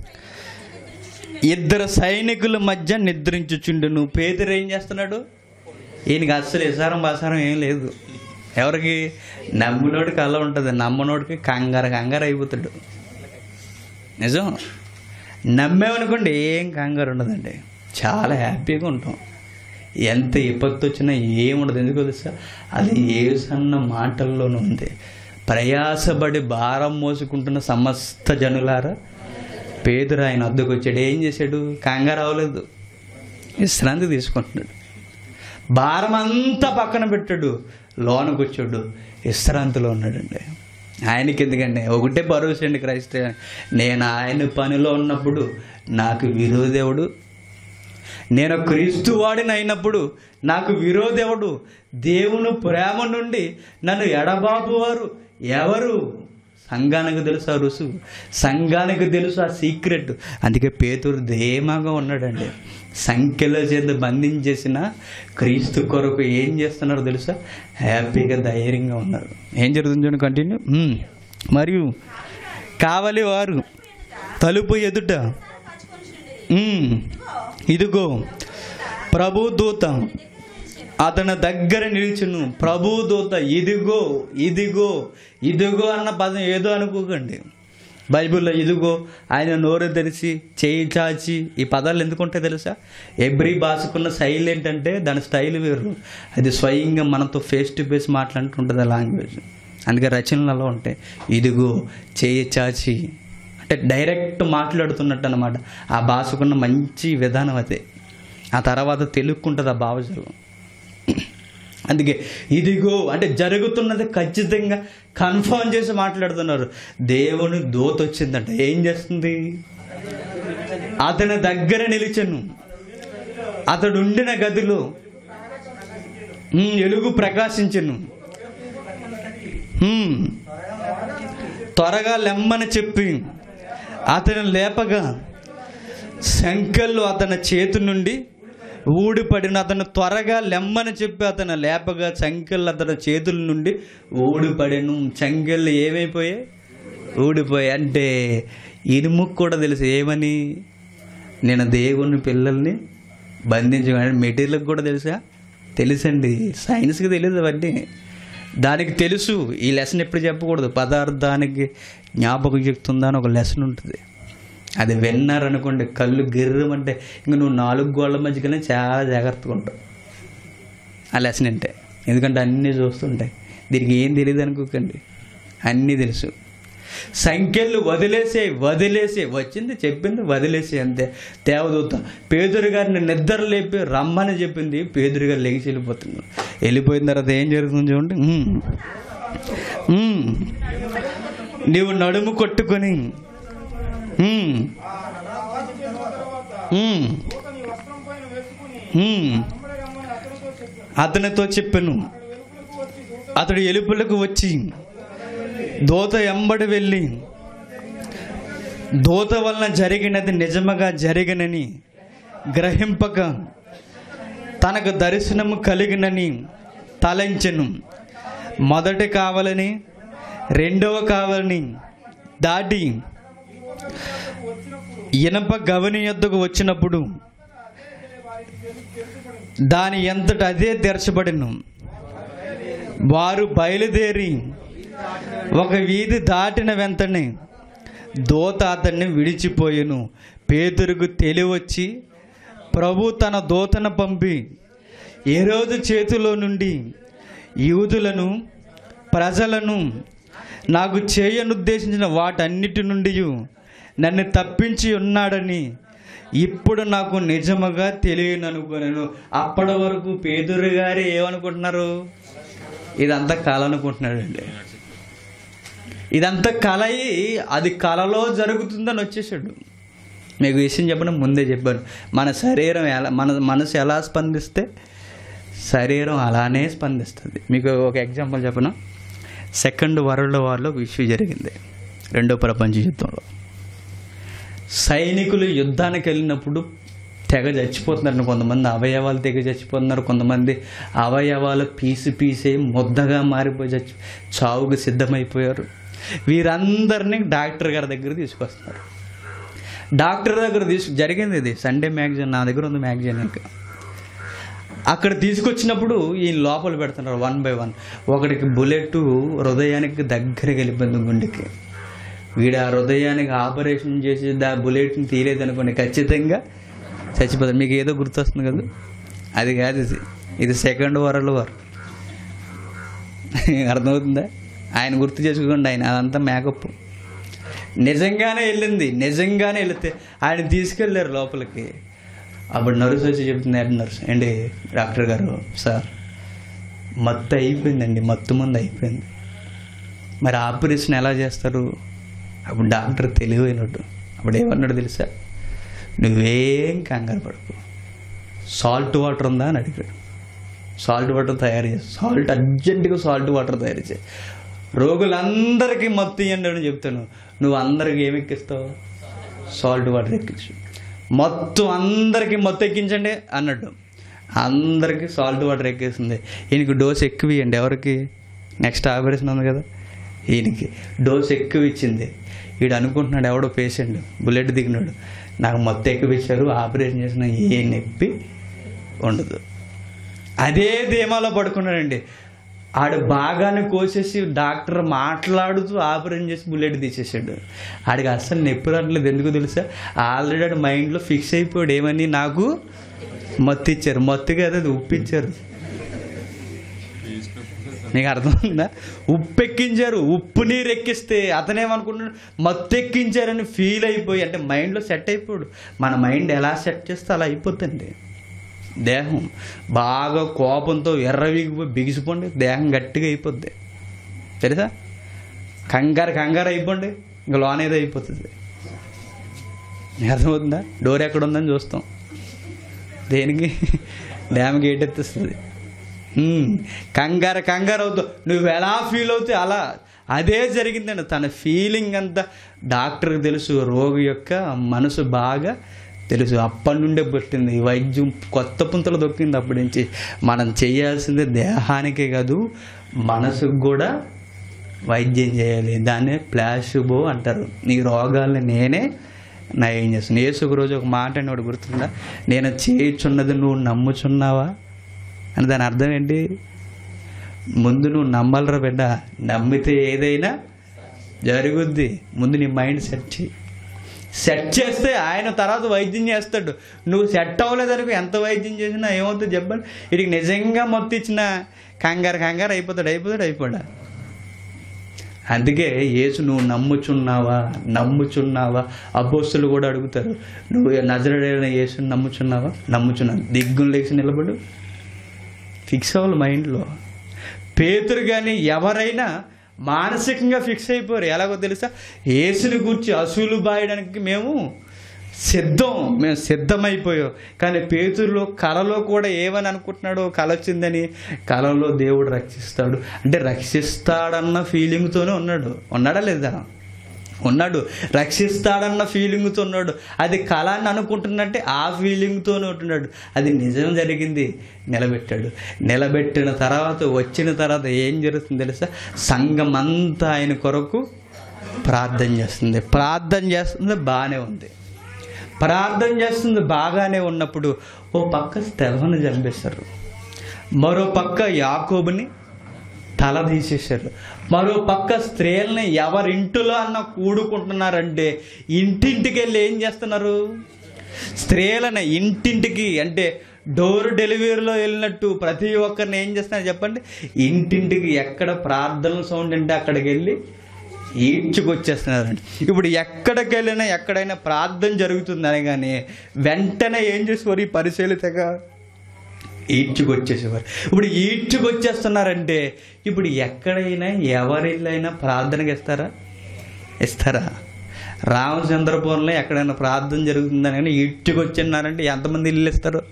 ఇద్దరు సైనికుల మధ్య నిద్రించుచుండెను పేతురు ఏం చేస్తున్నాడు ఈయనకి అస్సలు ఇసారం బాసారం ఏం లేదు ఎవరికి నమ్మినోడికి అలా ఉంటుంది నమ్మనోడికి కంగారు కంగారు అయిపోతాడు నిజం నమ్మేమనుకోండి ఏం కంగారు ఉండదండి చాలా హ్యాపీగా ఉంటాం ఎంత విపత్తు వచ్చినా ఏముండదు ఎందుకు తెలుసా అది ఏ సన్న మాటల్లోనూ ఉంది ప్రయాసపడి భారం మోసుకుంటున్న సమస్త జనులారా పేదరు ఆయన వద్దకు వచ్చాడు ఏం చేశాడు కంగారు అవ్వలేదు విశ్రాంతి తీసుకుంటున్నాడు భారం అంతా పక్కన పెట్టాడు లోనకు వచ్చాడు విశ్రాంతిలో ఉన్నాడండి ఆయనకి ఎందుకండి ఒకటే భరోసా అండి క్రైస్తవ నేను ఆయన పనిలో ఉన్నప్పుడు నాకు విరోధేవుడు నేను క్రీస్తు వాడిని అయినప్పుడు నాకు విరోధెవడు దేవుని ప్రేమ నుండి నన్ను ఎడబాపు వారు ఎవరు సంఘానికి తెలుసు ఆ రుసు సంఘానికి తెలుసు ఆ సీక్రెట్ అందుకే పేతురు ధేమాగా ఉన్నాడండి సంఖ్యలో చేత బంధించేసిన క్రీస్తు కొరకు ఏం చేస్తున్నారో తెలుసా హ్యాపీగా ధైర్యంగా ఉన్నారు ఏం జరుగుతుంది చూడండి కంటిన్యూ ఉమ్. మరియు కావలి వారు తలుపు ఎదుట ఉమ్, ఇదిగో ప్రభు దూత అతని దగ్గర నిలిచును ప్రభు దూత ఇదిగో ఇదిగో ఇదిగో అన్న పదం ఏదో అనుకోకండి బైబిల్లో ఇదిగో ఆయన నోరు తెరిచి చేయి చాచి ఈ పదాలు ఎందుకుంటాయి తెలుసా ఎవ్రీ భాషకున్న శైలి ఏంటంటే దాని స్టైల్ వేరు అది స్వయంగా మనతో ఫేస్ టు ఫేస్ మాట్లాడుతుంటుంది ఆ లాంగ్వేజ్ అందుకే రచనలలో ఉంటాయి ఇదిగో చేయి చాచి అంటే డైరెక్ట్ మాట్లాడుతున్నట్టు అనమాట ఆ భాషకున్న మంచి విధానం అదే ఆ తర్వాత తెలుక్కుంటుంది ఆ భావజాలం అందుకే ఇదిగో అంటే జరుగుతున్నది ఖచ్చితంగా కన్ఫర్మ్ చేసి మాట్లాడుతున్నారు దేవుని దోత వచ్చిందంట ఏం చేస్తుంది అతని దగ్గర నిలిచను అతడు ఉండిన గదిలో ఉమ్, ఎలుగు ప్రకాశించను ఉమ్, త్వరగా లెమ్మని చెప్పి అతని లేపగా సంఖ్యలు అతని చేతి నుండి ఊడిపడిన అతను త్వరగా లెమ్మని చెప్పి అతను లేపగా సంఖ్యలు అతని చేతుల నుండి ఊడిపడెను సంఖ్యలు ఏమైపోయాయి ఊడిపోయాయి అంటే ఇనుముకు కూడా తెలుసు ఏమని నేను దేవుని పిల్లల్ని బంధించగానే మెటీరియల్కి కూడా తెలుసా తెలుసండి సైన్స్కి తెలియదు అవన్నీ దానికి తెలుసు ఈ లెసన్ ఎప్పుడు చెప్పకూడదు పదార్థానికి జ్ఞాపకం చెప్తుందా అని ఒక లెసన్ ఉంటుంది అది విన్నారనుకోండి కళ్ళు గిర్రమంటే ఇంక నువ్వు నాలుగు గోళ్ళ మధ్యకనే చాలా జాగ్రత్తగా ఉంటావు ఆ లెసన్ అంటే ఎందుకంటే అన్నీ చూస్తుంటాయి దీనికి ఏం తెలియదు అనుకోకండి అన్నీ తెలుసు సంఖ్యలు వదిలేసే వదిలేసే వచ్చింది చెప్పింది వదిలేసే అంతే దేవదూత పేదరు గారిని నిద్ర లేపి రమ్మని చెప్పింది పేదరు గారు లెగిసి వెళ్ళిపోతున్నాడు వెళ్ళిపోయిన తర్వాత ఏం జరుగుతుంది చూడండి ఉమ్. ఉమ్. నీవు నడుము కొట్టుకొని ఉమ్. ఉమ్. ఉమ్. అతనితో చెప్పాను అతడు ఎలుపులకు వచ్చి దోత ఎంబడి వెళ్ళి దోత వలన జరిగినది నిజముగా జరిగినని గ్రహింపక తనకు దర్శనము కలిగినని తలంచెను మొదటి కావాలని రెండవ కావాలని దాటి ఇనప గవని యొద్దకు వచ్చినప్పుడు దాని ఎంతటి అదే తెరచబడిను వారు బయలుదేరి ఒక వీధి దాటిన వెంటనే దోత అతన్ని విడిచిపోయెను పేతురుకు తెలివచ్చి ప్రభు తన దూతను పంపి ఏ రోజు చేతిలో నుండి యూదులను ప్రజలను నాకు చేయనుద్దేశించిన వాటన్నిటి నుండి నన్ను తప్పించి ఉన్నాడని ఇప్పుడు నాకు నిజముగా తెలియననుకున్నాను అప్పటి వరకు పేదరు గారు ఏమనుకుంటున్నారు ఇదంతా కళ అనుకుంటున్నాడండి ఇదంతా కళ అయి అది కళలో జరుగుతుందని వచ్చేసాడు మీకు విషయం చెప్పడం ముందే చెప్పాను మన శరీరం ఎలా మన మనసు ఎలా స్పందిస్తే శరీరం అలానే స్పందిస్తుంది మీకు ఒక ఎగ్జాంపుల్ చెప్పను సెకండ్ వరల్డ్ వార్లో ఇష్యూ జరిగింది రెండో ప్రపంచ యుద్ధంలో సైనికులు యుద్ధానికి వెళ్ళినప్పుడు తెగ చచ్చిపోతున్నారు కొంతమంది అవయవాలు తెగ చచ్చిపోతున్నారు కొంతమంది అవయవాలు పీసి పీసే ముద్దగా మారిపోయి చచ్చి చావుకు సిద్ధమైపోయారు వీరందరినీ డాక్టర్ గారి దగ్గర తీసుకొస్తున్నారు డాక్టర్ దగ్గర తీసుకు జరిగింది ఇది సండే మ్యాగజైన్ నా దగ్గర ఉంది మ్యాగజైన్ ఇంకా అక్కడ తీసుకొచ్చినప్పుడు ఈ లోపల పెడుతున్నారు వన్ బై వన్ ఒకడికి బుల్లెట్ హృదయానికి దగ్గరికి వెళ్ళిపోయింది గుండెకి వీడు ఆ హృదయానికి ఆపరేషన్ చేసి దా బుల్లెట్ని తీయలేదు అనుకోండి ఖచ్చితంగా చచ్చిపోతాడు మీకు ఏదో గుర్తొస్తుంది కదా అది కాదు ఇది ఇది సెకండ్ వరల్డ్ వార్ అర్థమవుతుందా ఆయన గుర్తు చేసుకోండి ఆయన అదంతా మేకప్ నిజంగానే వెళ్ళింది నిజంగానే వెళితే ఆయన తీసుకెళ్ళారు లోపలికి అప్పుడు నర్సు వచ్చి చెప్తుంది హెడ్ నర్స్ ఏంటి డాక్టర్ గారు సార్ మత్తు అయిపోయిందండి మత్తు మంది అయిపోయింది మరి ఆపరేషన్ ఎలా చేస్తారు అప్పుడు డాక్టర్ తెలివైనట్టు అప్పుడు ఏమన్నాడు తెలుసా నువ్వేం కంగారు పడకు సాల్ట్ వాటర్ ఉందా అని అడిగాడు సాల్ట్ వాటర్ తయారు చేసి సాల్ట్ అర్జెంటుగా సాల్ట్ వాటర్ తయారు చేసి రోగులందరికీ మత్తు ఇవ్వండి అని చెప్తాను నువ్వు అందరికి ఏమి ఎక్కిస్తావు సాల్ట్ వాటర్ ఎక్కించు మొత్తం అందరికీ మత్తు ఎక్కించండి అన్నట్టు అందరికీ సాల్ట్ వాటర్ ఎక్కేసింది ఈయనకి డోస్ ఎక్కువ ఇవ్వండి ఎవరికి నెక్స్ట్ ఆపరేషన్ ఉంది కదా ఈయనకి డోస్ ఎక్కువ ఇచ్చింది వీడు అనుకుంటున్నాడు ఎవడో పేషెంట్ బుల్లెట్ దిగినాడు నాకు మొత్తం ఎక్కువ ఇచ్చారు ఆపరేషన్ చేసిన ఏ నొప్పి ఉండదు అదే ధీమాలో పడుకున్నాడండి ఆడు బాగానే కోసేసి డాక్టర్ మాట్లాడుతూ ఆపరేషన్ చేసి బుల్లెట్ తీసేసాడు ఆడికి అస్సలు నొప్పి రావట్లేదు ఎందుకు తెలుసా ఆల్రెడీ ఆడు మైండ్లో ఫిక్స్ అయిపోయాడు ఏమని నాకు మత్తు ఇచ్చారు మత్తు కదా అది ఉప్పు ఇచ్చారు నీకు అర్థమైందా ఉప్పు ఎక్కించారు ఉప్పు నీరు ఎక్కిస్తే అతనేమనుకుంటున్నాడు మత్తు ఎక్కించారని ఫీల్ అయిపోయి అంటే మైండ్లో సెట్ అయిపోయాడు మన మైండ్ ఎలా సెట్ చేస్తే అలా అయిపోతుంది దేహం బాగా కోపంతో ఎర్రవిగిపోయి బిగిసిపోండి దేహం గట్టిగా అయిపోద్ది తెలుసా కంగారు కంగారు అయిపోండి ఇంకా లోన్ ఏదో అయిపోతుంది అర్థమవుతుందా డోర్ ఎక్కడ ఉందని చూస్తాం దేనికి డ్యామ్ గేట్ ఎత్తిస్తుంది ఉమ్, కంగారు కంగారు అవుతావు నువ్వు ఎలా ఫీల్ అవుతావు అలా అదే జరిగిందండి తన ఫీలింగ్ అంతా డాక్టర్కి తెలుసు రోగి యొక్క మనసు బాగా తెలుసు అప్పటి నుండే పుట్టింది ఈ వైద్యం కొత్త పుంతలు దొక్కింది అప్పటి నుంచి మనం చేయాల్సింది దేహానికే కాదు మనసుకు కూడా వైద్యం చేయాలి దాన్నే ప్లాషుబో అంటారు నీ రోగాల్ని నేనే నయం చేస్తాను యేసు ఒక రోజు ఒక మాట అని ఒకటి గుర్తుందా నేను చేయుచున్నది నువ్వు నమ్ముచున్నావా అని దాని అర్థం ఏంటి ముందు నువ్వు నమ్మాలరా బిడ్డ నమ్మితే ఏదైనా జరుగుద్ది ముందు నీ మైండ్ సెట్ చేయి సెట్ చేస్తే ఆయన తర్వాత వైద్యం చేస్తాడు నువ్వు సెట్ అవ్వలేదనుకో ఎంత వైద్యం చేసినా ఏమవుతుంది చెప్పండి వీడికి నిజంగా మొత్తం ఇచ్చిన కంగారు కంగారు అయిపోతాడు అయిపోతాడు అయిపోడా అందుకే యేసు నువ్వు నమ్ముచున్నావా నమ్ముచున్నావా అపోస్తులు కూడా అడుగుతారు నువ్వు నజరడైన యేసుని నమ్ముచున్నావా నమ్ముచున్నాను దిగ్గులు లేచి నిలబడు ఫిక్స్ అవ్వాలి మైండ్లో పేతురు కానీ ఎవరైనా మానసికంగా ఫిక్స్ అయిపోయారు ఎలాగో తెలుసా యేసుని గురించి అసూలు బాయడానికి మేము సిద్ధం మేము సిద్ధమైపోయాం కానీ పేతురులో కళలో కూడా ఏమని అనుకుంటున్నాడో కళ వచ్చిందని కళలో దేవుడు రక్షిస్తాడు అంటే రక్షిస్తాడన్న ఫీలింగ్తోనే ఉన్నాడు ఉన్నాడా లేదా ఉన్నాడు రక్షిస్తాడన్న ఫీలింగ్తో ఉన్నాడు అది కళ అని అనుకుంటున్నట్టే ఆ ఫీలింగ్తోనే ఉంటున్నాడు అది నిజం జరిగింది నిలబెట్టాడు నిలబెట్టిన తర్వాత వచ్చిన తర్వాత ఏం జరుగుతుంది తెలుసా సంఘం అంతా ఆయన కొరకు ప్రార్థన చేస్తుంది ప్రార్థన చేస్తుంది బాగానే ఉంది ప్రార్థన చేస్తుంది బాగానే ఉన్నప్పుడు ఓ పక్క స్తెవను చంపేశారు మరో పక్క యాకోబుని తల తీసేశారు మరో పక్క స్త్రీలని ఎవరింటిలో అన్న కూడుకుంటున్నారంటే ఇంటింటికి వెళ్ళి ఏం చేస్తున్నారు స్త్రీలను ఇంటింటికి అంటే డోర్ డెలివరీలో వెళ్ళినట్టు ప్రతి ఒక్కరిని ఏం చేస్తున్నారు చెప్పండి ఇంటింటికి ఎక్కడ ప్రార్థన సౌండ్ అంటే అక్కడికి వెళ్ళి ఈడ్చుకొచ్చేస్తున్నారండి ఇప్పుడు ఎక్కడికి వెళ్ళినా ఎక్కడైనా ప్రార్థన జరుగుతుందని కానీ వెంటనే ఏం చేసేవారు ఈ పరిశీలితగా ఈడ్చుకొచ్చేసేవారు ఇప్పుడు ఈడ్చుకొచ్చేస్తున్నారంటే ఇప్పుడు ఎక్కడైనా ఎవరిల్లైనా ప్రార్థనకి ఇస్తారా ఇస్తారా రామచంద్రపురంలో ఎక్కడైనా ప్రార్థన జరుగుతుందని కానీ ఈడ్చుకొచ్చిన్నారంటే ఎంతమంది ఇల్లు ఇస్తారు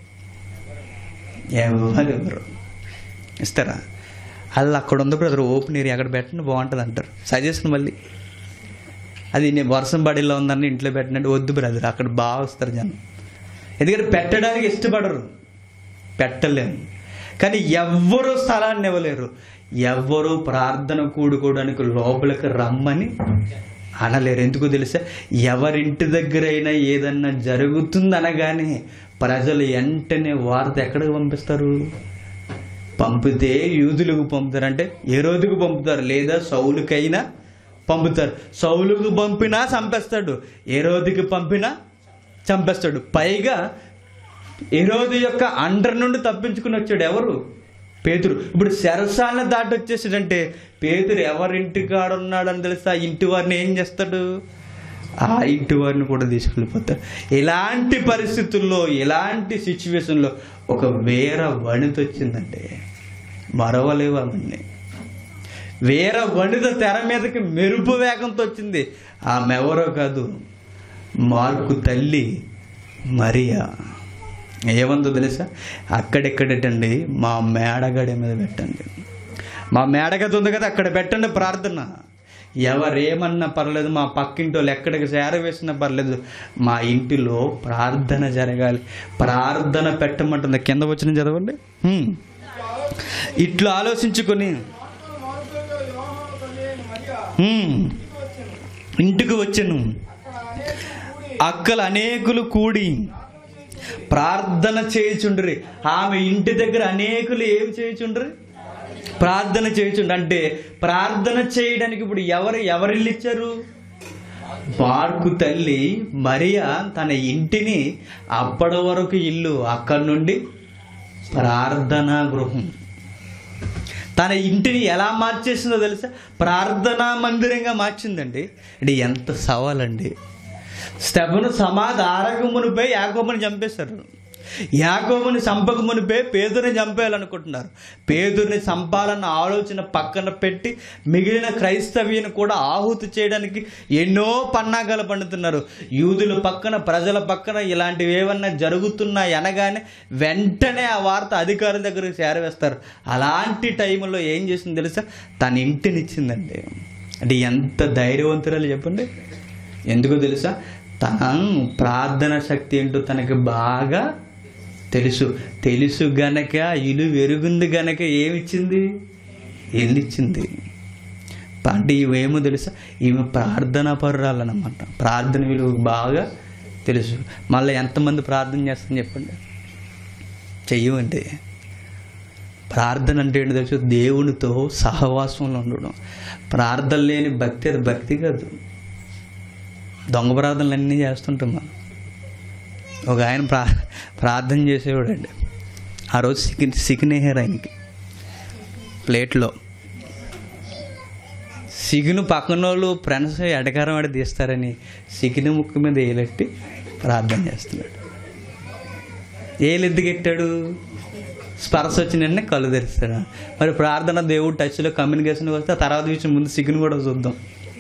ఎవరు ఎవరు ఇస్తారా అది అక్కడ ఉంది బ్రదర్ ఓపెన్ ఏరియా అక్కడ పెట్టండి బాగుంటుంది అంటారు సజెషన్ మళ్ళీ అది నేను వర్షం పడిలో ఉందని ఇంట్లో పెట్టినట్టు వద్దు బ్రదర్ అక్కడ బాగా వస్తారు జనం ఎందుకంటే పెట్టడానికి ఇష్టపడరు పెట్టలేము కానీ ఎవ్వరూ స్థలాన్ని ఇవ్వలేరు ఎవ్వరూ ప్రార్థన కూడుకోవడానికి లోపలికి రమ్మని అనలేరు ఎందుకు తెలుసా ఎవరింటి దగ్గరైనా ఏదన్నా జరుగుతుంది అనగానే ప్రజలు వెంటనే వార్త ఎక్కడికి పంపిస్తారు పంపితే యూదులకు పంపుతారు అంటే ఏ రోజుకు పంపుతారు లేదా సౌలుకైనా పంపుతారు సౌలుకు పంపినా చంపేస్తాడు ఏ రోజుకి పంపినా చంపేస్తాడు పైగా ఎరోదు యొక్క అండర్ నుండి తప్పించుకుని వచ్చాడు ఎవరు పేతురు ఇప్పుడు శరసాలను దాటి వచ్చేసాడంటే పేతురు ఎవరింటి కాడ ఉన్నాడని తెలిస్తే ఆ ఇంటి వారిని ఏం చేస్తాడు ఆ ఇంటి వారిని కూడా తీసుకెళ్ళిపోతాడు ఇలాంటి పరిస్థితుల్లో ఇలాంటి సిచ్యువేషన్లో ఒక వేర వనిత వచ్చిందంటే మరవలేవు అవన్నీ వేర వనిత తెర మీదకి మెరుపు వేగంతో వచ్చింది ఆమె ఎవరో కాదు మార్కు తల్లి మరియా ఏమందో తెలుసా అక్కడెక్కడటండి మా మేడగడి మీద పెట్టండి మా మేడగది ఉంది కదా అక్కడ పెట్టండి ప్రార్థన ఎవరేమన్నా పర్లేదు మా పక్కింటి వాళ్ళు ఎక్కడికి చేరవేసినా పర్లేదు మా ఇంటిలో ప్రార్థన జరగాలి ప్రార్థన పెట్టమంటుంది కింద వచ్చిన చదవండి హ్మ్. ఇట్లా ఆలోచించుకొని హ్మ్. ఇంటికి వచ్చాను అక్కలు అనేకులు కూడి ప్రార్థన చేయుచుండ్రి ఆమె ఇంటి దగ్గర అనేకులు ఏం చేయుచుండ్రి ప్రార్థన చేయుచుండ్రి అంటే ప్రార్థన చేయడానికి ఇప్పుడు ఎవరు ఎవరిల్లు ఇచ్చారు మార్కు తల్లి మరియా తన ఇంటిని అప్పటి వరకు ఇల్లు అక్కడి నుండి ప్రార్థనా గృహం తన ఇంటిని ఎలా మార్చేసిందో తెలుసా ప్రార్థనా మందిరంగా మార్చిందండి అంటే ఎంత సవాలండి స్టెఫను సమాధి ఆరగమునిపై యాకోబుని చంపేశారు యాకోబుని చంపక మునిపే పేదరిని చంపేయాలనుకుంటున్నారు పేదరిని చంపాలన్న ఆలోచన పక్కన పెట్టి మిగిలిన క్రైస్తవ్యను కూడా ఆహుతి చేయడానికి ఎన్నో పన్నాగాలు పండుతున్నారు యూదుల పక్కన ప్రజల పక్కన ఇలాంటివి ఏమన్నా జరుగుతున్నాయి అనగానే వెంటనే ఆ వార్త అధికారుల దగ్గరికి చేరవేస్తారు అలాంటి టైంలో ఏం చేసింది తెలుసా తన ఇంటినిచ్చిందండి అంటే ఎంత ధైర్యవంతురాలు చెప్పండి ఎందుకో తెలుసా తన ప్రార్థన శక్తి ఏంటో తనకి బాగా తెలుసు తెలుసు గనక ఇల్లు వెరుగుంది గనక ఏమిచ్చింది ఇల్లు ఇచ్చింది అంటే ఇవేమో తెలుసా ఈమె ప్రార్థనా పరురాలన్నమాట ప్రార్థన విలువ బాగా తెలుసు మళ్ళీ ఎంతమంది ప్రార్థన చేస్తాను చెప్పండి చెయ్యమంటే ప్రార్థన అంటే ఏంటి తెలుసు దేవునితో సహవాసంలో ఉండడం ప్రార్థన లేని భక్తి అది భక్తి కాదు దొంగ ప్రార్థనలు అన్నీ చేస్తుంటాం మనం ఒక ఆయన ప్రా ప్రార్థన చేసేవాడండి ఆ రోజు సికిన్ సికినేహర్ ఆయనకి ప్లేట్లో సిగును పక్కన వాళ్ళు ఫ్రెండ్స్ ఎడకారం ఆడి తీస్తారని సిగిన ముక్కు మీద ఏలెట్టి ప్రార్థన చేస్తున్నాడు ఏలెద్దు ఎట్టాడు స్పర్శ వచ్చిన వెంటనే కళ్ళు తెరుస్తాడు మరి ప్రార్థన దేవుడు టచ్లో కమ్యూనికేషన్ వస్తే ఆ తర్వాత విషయం ముందు సిగ్గును కూడా చూద్దాం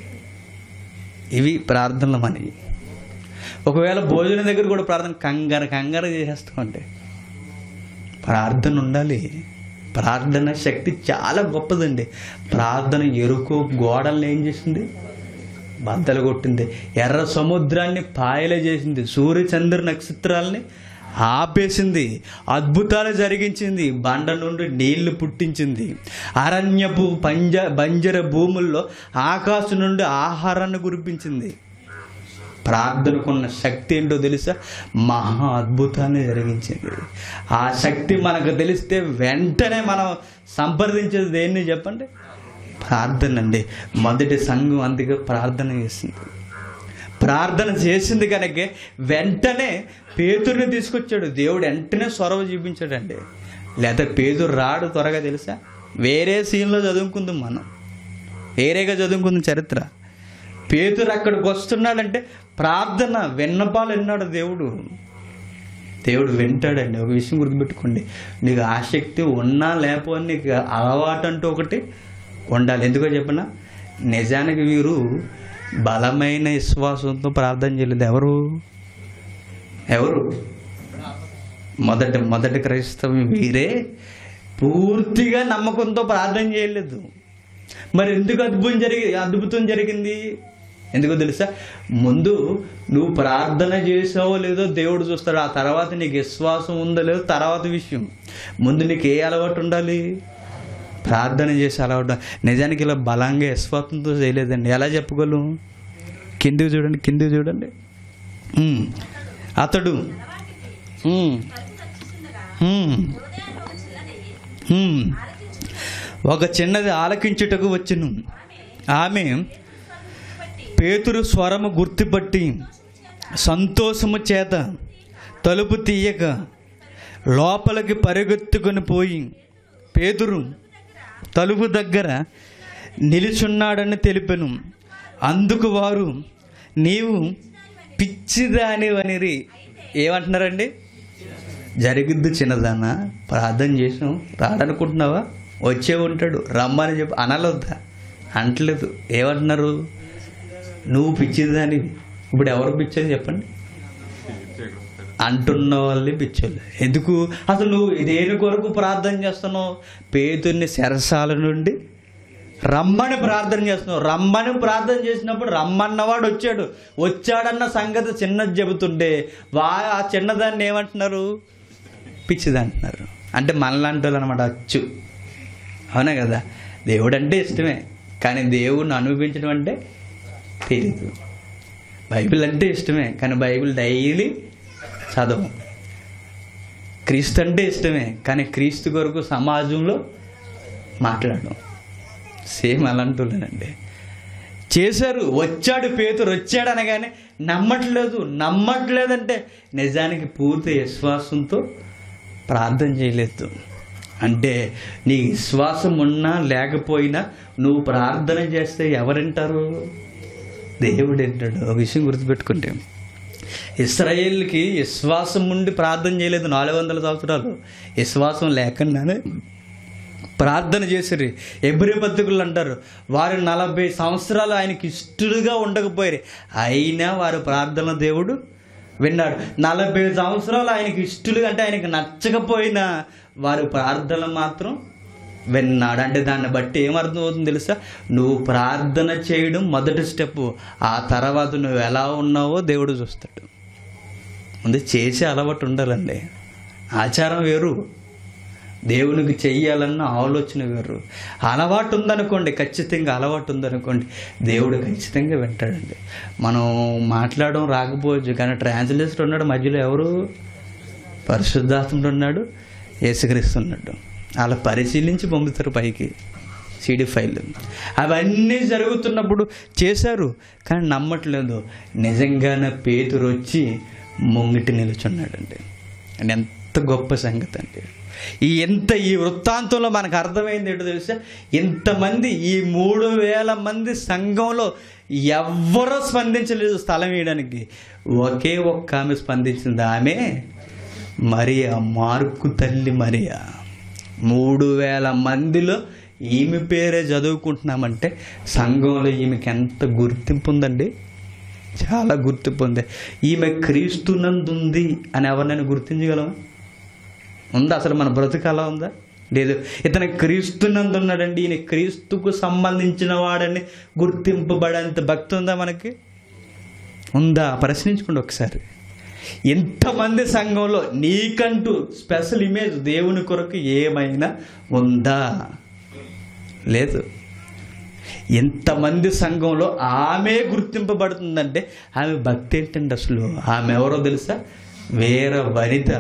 ఇవి ప్రార్థనలు మనవి ఒకవేళ భోజనం దగ్గర కూడా ప్రార్థన కంగారు కంగారు చేసేస్తాం అంటే ప్రార్థన ఉండాలి ప్రార్థన శక్తి చాలా గొప్పదండి ప్రార్థన ఎరుకు గోడల్ని ఏం చేసింది బద్దలు కొట్టింది ఎర్ర సముద్రాన్ని పాయల చేసింది సూర్య చంద్ర నక్షత్రాలని ఆపేసింది అద్భుతాలు జరిగించింది బండ నుండి నీళ్లు పుట్టించింది అరణ్యపు పంజ బంజర భూముల్లో ఆకాశం నుండి ఆహారాన్ని కురిపించింది ప్రార్థనకున్న శక్తి ఏంటో తెలుసా మహా అద్భుతాన్ని జరిగించింది ఆ శక్తి మనకు తెలిస్తే వెంటనే మనం సంప్రదించేది దేన్ని చెప్పండి ప్రార్థన అండి మొదటి సంఘం అందుకే ప్రార్థన చేసింది ప్రార్థన చేసింది కనుక వెంటనే పేతుర్ని తీసుకొచ్చాడు దేవుడు వెంటనే సొరవ చూపించాడండి లేదా పేదరు రాడు త్వరగా తెలుసా వేరే సీన్లో చదువుకుందాం మనం వేరేగా చదువుకుందాం చరిత్ర పేతురు అక్కడికి వస్తున్నాడంటే ప్రార్థన విన్నపాలు విన్నాడు దేవుడు దేవుడు వింటాడండి ఒక విషయం గుర్తుపెట్టుకోండి నీకు ఆసక్తి ఉన్నా లేకపోతే నీకు అలవాటు అంటూ ఒకటి ఉండాలి ఎందుకో చెప్పనా నిజానికి వీరు బలమైన విశ్వాసంతో ప్రార్థన చేయలేదు ఎవరు ఎవరు మొదటి మొదటి క్రైస్తవం వీరే పూర్తిగా నమ్మకంతో ప్రార్థన చేయలేదు మరి ఎందుకు అద్భుతం జరిగి అద్భుతం జరిగింది ఎందుకో తెలుసా ముందు నువ్వు ప్రార్థన చేసావో లేదో దేవుడు చూస్తాడు ఆ తర్వాత నీకు విశ్వాసం ఉందో లేదో తర్వాత విషయం ముందు నీకు ఏ అలవాటు ఉండాలి ప్రార్థన చేసే అలవాటు నిజానికి ఇలా బలంగా విశ్వాసంతో చేయలేదండి ఎలా చెప్పగలం కిందికి చూడండి కిందికి చూడండి ఉమ్. అతడు ఉమ్. ఉమ్. ఉమ్. ఒక చిన్నది ఆలకించుటకు వచ్చును ఆమె పేతురు స్వరము గుర్తుపట్టి సంతోషము చేత తలుపు తీయక లోపలికి పరిగెత్తుకొని పోయి పేతురు తలుపు దగ్గర నిలుచున్నాడని తెలిపెను అందుకు వారు నీవు పిచ్చిదానివనిరి ఏమంటున్నారండి జరిగిద్దు చిన్నదానా ప్రార్థన చేసాం రాడనుకుంటున్నావా వచ్చే ఉంటాడు రమ్మని చెప్పి అనలొద్దా అంటలేదు ఏమంటున్నారు నువ్వు పిచ్చిదాని ఇప్పుడు ఎవరు పిచ్చని చెప్పండి అంటున్న వాళ్ళే పిచ్చోళ్ళు ఎందుకు అసలు నువ్వు దేని కొరకు ప్రార్థన చేస్తున్నావు పేతుర్ని శరసాల నుండి రమ్మని ప్రార్థన చేస్తున్నావు రమ్మని ప్రార్థన చేసినప్పుడు రమ్మన్నవాడు వచ్చాడు వచ్చాడన్న సంగతి చిన్నది చెబుతుండే వా ఆ చిన్నదాన్ని ఏమంటున్నారు పిచ్చిది అంటున్నారు అంటే మనలాంటి వాళ్ళు అనమాట అచ్చు అవునా కదా దేవుడు అంటే ఇష్టమే కానీ దేవుడిని అనుభవించడం అంటే తెలీదు బైబిల్ అంటే ఇష్టమే కానీ బైబిల్ డైలీ చదవం క్రీస్తు అంటే ఇష్టమే కానీ క్రీస్తు కొరకు సమాజంలో మాట్లాడడం సేమ్ అలాంటిలేనండి చేశారు వచ్చాడు పేతురు వచ్చాడు అనగానే నమ్మట్లేదు నమ్మట్లేదంటే నిజానికి పూర్తి విశ్వాసంతో ప్రార్థన చేయలేదు అంటే నీ విశ్వాసం ఉన్నా లేకపోయినా నువ్వు ప్రార్థన చేస్తే ఎవరింటారు దేవుడు వింటాడు ఒక విషయం గుర్తుపెట్టుకుంటే ఇస్రాయేల్కి విశ్వాసం ఉండి ప్రార్థన చేయలేదు నాలుగు వందల సంవత్సరాలు విశ్వాసం లేకుండానే ప్రార్థన చేసిరి ఎబ్రి పత్రికలు అంటారు వారు నలభై సంవత్సరాలు ఆయనకి ఇష్టడుగా ఉండకపోయారు అయినా వారు ప్రార్థన దేవుడు విన్నాడు నలభై సంవత్సరాలు ఆయనకి ఇష్టలుగా అంటే ఆయనకి నచ్చకపోయినా వారి ప్రార్థన మాత్రం విన్నాడు అంటే దాన్ని బట్టి ఏమర్థం అవుతుంది తెలుసా నువ్వు ప్రార్థన చేయడం మొదటి స్టెప్ ఆ తర్వాత నువ్వు ఎలా ఉన్నావో దేవుడు చూస్తాడు ముందు చేసే అలవాటు ఉండాలండి ఆచారం వేరు దేవునికి చెయ్యాలన్న ఆలోచన వేరు అలవాటు ఉందనుకోండి ఖచ్చితంగా అలవాటు ఉందనుకోండి దేవుడు ఖచ్చితంగా వింటాడండి మనం మాట్లాడడం రాకపోవచ్చు కానీ ట్రాన్స్లేటర్ ఉన్నాడు మధ్యలో ఎవరు పరిశుద్ధాత్ముడు ఉన్నాడు యేసుక్రీస్తున్నాడు అలా పరిశీలించి పంపుతారు పైకి సిడి ఫైల్ అవన్నీ జరుగుతున్నప్పుడు చేశారు కానీ నమ్మట్లేదు నిజంగానే పేతురు వచ్చి ముంగిటి నిలుచున్నాడండి అంటే ఎంత గొప్ప సంగతి అండి ఈ ఎంత ఈ వృత్తాంతంలో మనకు అర్థమైంది ఏంటో తెలుసా ఇంతమంది ఈ మూడు వేల మంది సంఘంలో ఎవ్వరూ స్పందించలేదు స్థలం వేయడానికి ఒకే ఒక్క ఆమె స్పందించింది ఆమె మరియా మార్కు తల్లి మరియా మూడు వేల మందిలో ఈమె పేరే చదువుకుంటున్నామంటే సంఘంలో ఈమెకి ఎంత గుర్తింపు ఉందండి చాలా గుర్తింపు ఉంది ఈమె క్రీస్తునందుంది అని ఎవరినైనా గుర్తించగలమా ఉందా అసలు మన బ్రతుకు అలా ఉందా లేదు ఇతను క్రీస్తునందు ఉన్నాడండి ఈయన క్రీస్తుకు సంబంధించిన వాడని గుర్తింపబడేంత భక్తి ఉందా మనకి ఉందా ప్రశ్నించుకోండి ఒకసారి ఎంతమంది సంఘంలో నీకంటూ స్పెషల్ ఇమేజ్ దేవుని కొరకు ఏమైనా ఉందా లేదు ఎంతమంది సంఘంలో ఆమె గుర్తింపబడుతుందంటే ఆమె భక్తి ఏంటండి అసలు ఆమె ఎవరో తెలుసా వేర వనిత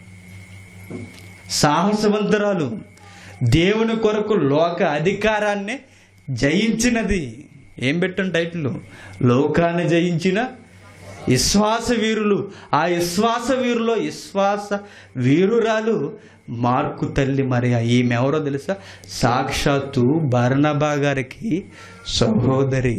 సాహసవంతురాలు దేవుని కొరకు లోక అధికారాన్ని జయించినది ఏం పెట్టండి టైటిల్ లోకాన్ని జయించిన విశ్వాస వీరులు ఆ విశ్వాస వీరులో విశ్వాస వీరురాలు మార్కు తల్లి మరి ఈమె ఎవరో తెలుసా సాక్షాత్తు బర్ణబా గారికి సహోదరి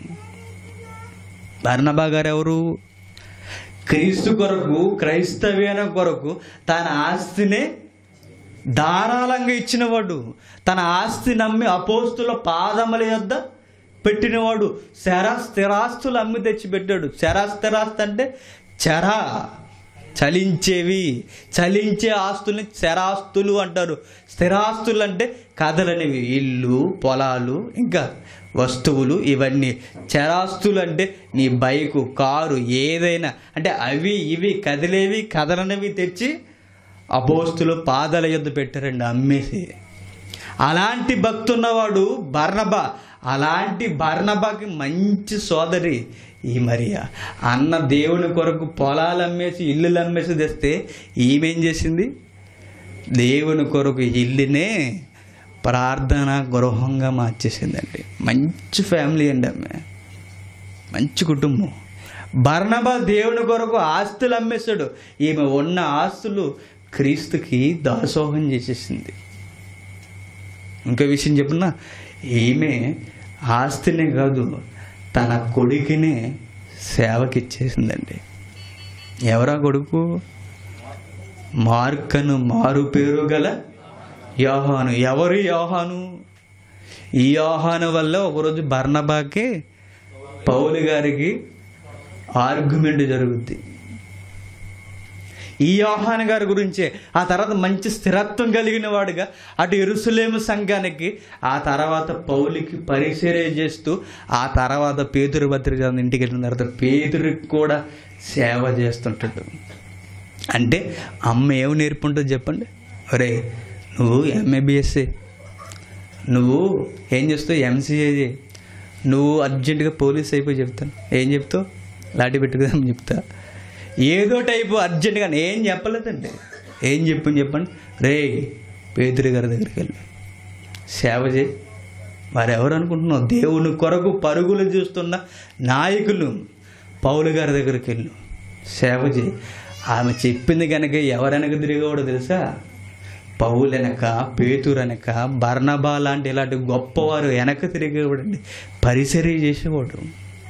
బర్ణబా గారు ఎవరు క్రీస్తు కొరకు క్రైస్తవ్యాన కొరకు తన ఆస్తినే ధారాళంగా ఇచ్చినవాడు తన ఆస్తి నమ్మి అపోస్తుల పాదముల యొద్ద పెట్టినవాడు శరా స్థిరాస్తులు అమ్మి తెచ్చి పెట్టాడు శరా స్థిరాస్తి అంటే చెరా చలించేవి చలించే ఆస్తుల్ని స్థిరాస్తులు అంటారు స్థిరాస్తులు అంటే కదలనివి ఇల్లు పొలాలు ఇంకా వస్తువులు ఇవన్నీ చరాస్తులు అంటే నీ బైకు కారు ఏదైనా అంటే అవి ఇవి కదిలేవి కదలనివి తెచ్చి అపోస్తులు పాదాల యొద్ద పెట్టారండి అమ్మేసి అలాంటి భక్తి ఉన్నవాడు బర్ణబా అలాంటి బర్ణబాకి మంచి సోదరి ఈ మరియా అన్న దేవుని కొరకు పొలాలు అమ్మేసి ఇల్లులు అమ్మేసి తెస్తే ఈమెం చేసింది దేవుని కొరకు ఇల్లునే ప్రార్థన గృహంగా మార్చేసిందండి మంచి ఫ్యామిలీ అండి ఆమె మంచి కుటుంబం బర్ణబా దేవుని కొరకు ఆస్తులు అమ్మేశాడు ఈమె ఉన్న ఆస్తులు క్రీస్తుకి దాసోహం చేసేసింది ఇంకో విషయం చెప్పున్నా ఈమె ఆస్తినే కాదు తన కొడుకునే సేవకి ఇచ్చేసిందండి ఎవరా కొడుకు మార్కను మారు పేరు గల యోహాను ఎవరు యోహాను ఈ యోహాను వల్ల ఒకరోజు బర్ణబాకి పౌలు గారికి ఆర్గ్యుమెంట్ జరుగుద్ది ఈ యోహాన్ గారి గురించే ఆ తర్వాత మంచి స్థిరత్వం కలిగిన వాడుగా అటు ఎరుసలేము సంఘానికి ఆ తర్వాత పౌలికి పరిచర్య చేస్తూ ఆ తర్వాత పేతురు భద్రిక ఇంటికి వెళ్ళిన తర్వాత పేతురికి కూడా సేవ చేస్తుంటాడు అంటే అమ్మ ఏమి నేర్పుంటుంది చెప్పండి ఒరే నువ్వు ఎంఏబిఎస్సి నువ్వు ఏం చేస్తావు ఎంసీఏ చేయి నువ్వు అర్జెంటుగా పోలీస్ అయిపోయి చెప్తాను ఏం చెప్తావు లాఠీ పెట్టుకుందాం చెప్తా ఏదో టైపు అర్జెంటుగా ఏం చెప్పలేదండి ఏం చెప్పని చెప్పండి రే పేదరి గారి దగ్గరికి వెళ్ళి సేవ చేయి వారెవరు అనుకుంటున్నావు దేవుని కొరకు పరుగులు చూస్తున్న నాయకులు పౌలు గారి దగ్గరికి వెళ్ళు సేవ చేయి ఆమె చెప్పింది కనుక ఎవరెనక తిరిగేవాడో తెలుసా పౌలెనక పేతురనక బర్ణబా లాంటి ఇలాంటి గొప్పవారు వెనక తిరిగేవాడండి పరిసరీ చేసేవాడు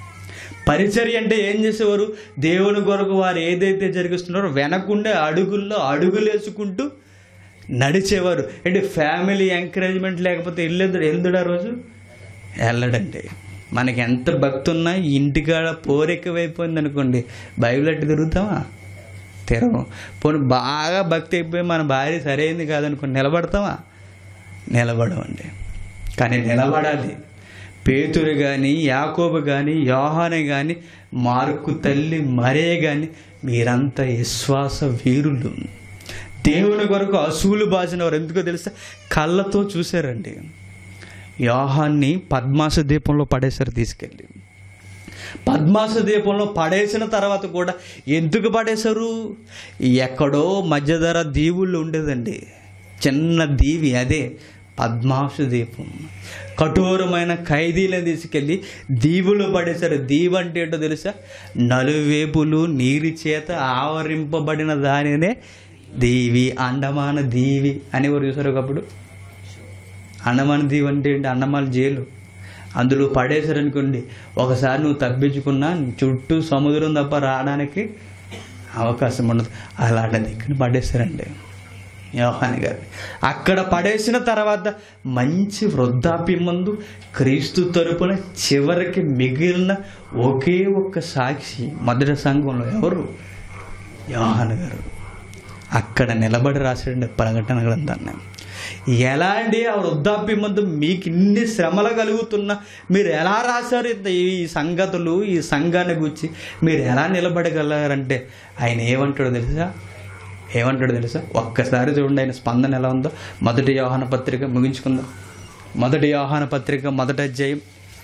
పరిచర్య అంటే ఏం చేసేవారు దేవుని కొరకు వారు ఏదైతే జరిగిస్తున్నారో వెనకుండే అడుగుల్లో అడుగులు వేసుకుంటూ నడిచేవారు అంటే ఫ్యామిలీ ఎంకరేజ్మెంట్ లేకపోతే వెళ్ళదు వెళ్దుడు ఆ రోజు వెళ్ళడండి మనకి ఎంత భక్తి ఉన్నా ఇంటికాడ పోరెక్కువైపోయింది అనుకోండి బైబిల్ అట్టు తిరుగుతామా తిరగం పోనీ బాగా భక్తి అయిపోయి మన భార్య సరైంది కాదనుకోండి నిలబడతామా నిలబడమండి కానీ నిలబడాలి పేతురు కానీ యాకోబు కానీ యోహానే కానీ మార్కు తల్లి మరే కానీ మీరంతా విశ్వాస వీరులు దేవుని కొరకు అసూలు బాసిన వారు ఎందుకో తెలుసా కళ్ళతో చూశారండి యోహాన్ని పద్మాస దీపంలో పడేశారు తీసుకెళ్ళి పద్మాస దీపంలో పడేసిన తర్వాత కూడా ఎందుకు పడేశారు ఎక్కడో మధ్యధర దీవుల్లో ఉండేదండి చిన్న దీవి అదే పద్మాస దీపం కఠోరమైన ఖైదీలను తీసుకెళ్ళి దీవులో పడేశారు దీవి అంటే ఏంటో తెలుసా నలువేపులు నీరు చేత ఆవరింపబడిన దానినే దీవి అండమాన దీవి అని ఎవరు చూసారు ఒకప్పుడు అండమాన దీవి అంటే ఏంటి అండమాన జైలు అందులో పడేశారనుకోండి ఒకసారి నువ్వు తప్పించుకున్నా చుట్టూ సముద్రం తప్ప రావడానికి అవకాశం ఉండదు అలాంటి దగ్గర పడేశారండి యోహాని గారు అక్కడ పడేసిన తర్వాత మంచి వృద్ధాప్యం ముందు క్రీస్తు తరపున చివరికి మిగిలిన ఒకే ఒక్క సాక్షి మొదటి సంఘంలో ఎవరు యోహాన్ గారు అక్కడ నిలబడి రాసాడండి ప్రకటన గ్రంథాన్ని ఎలాంటి ఆ వృద్ధాప్యం ముందు మీకు ఇన్ని శ్రమలు కలుగుతున్నా మీరు ఎలా రాశారు ఇంత ఈ సంగతులు ఈ సంఘాన్ని గురించి మీరు ఎలా నిలబడగలరంటే ఆయన ఏమంటాడో తెలుసా ఏమంటాడో తెలుసా ఒక్కసారి చూడండి ఆయన స్పందన ఎలా ఉందో మొదటి యోహాన పత్రిక ముగించుకుందాం మొదటి యోహాన పత్రిక మొదటి అధ్యాయం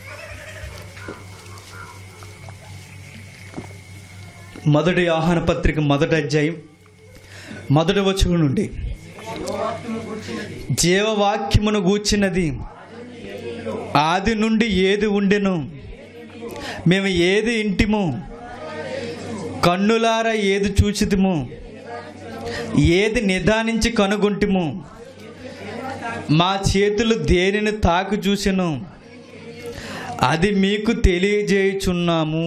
మొదటి యోహాన పత్రిక మొదటి అధ్యాయం మొదటి వచనం నుండి జీవవాక్యమును గూర్చినది ఆది నుండి ఏది ఉండెను మేము ఏది ఇంటిము కన్నులార ఏది చూచితిము ఏది నిదానించి కనుగొంటిము మా చేతులు దేనిని తాకు చూసెను అది మీకు తెలియజేయుచున్నాము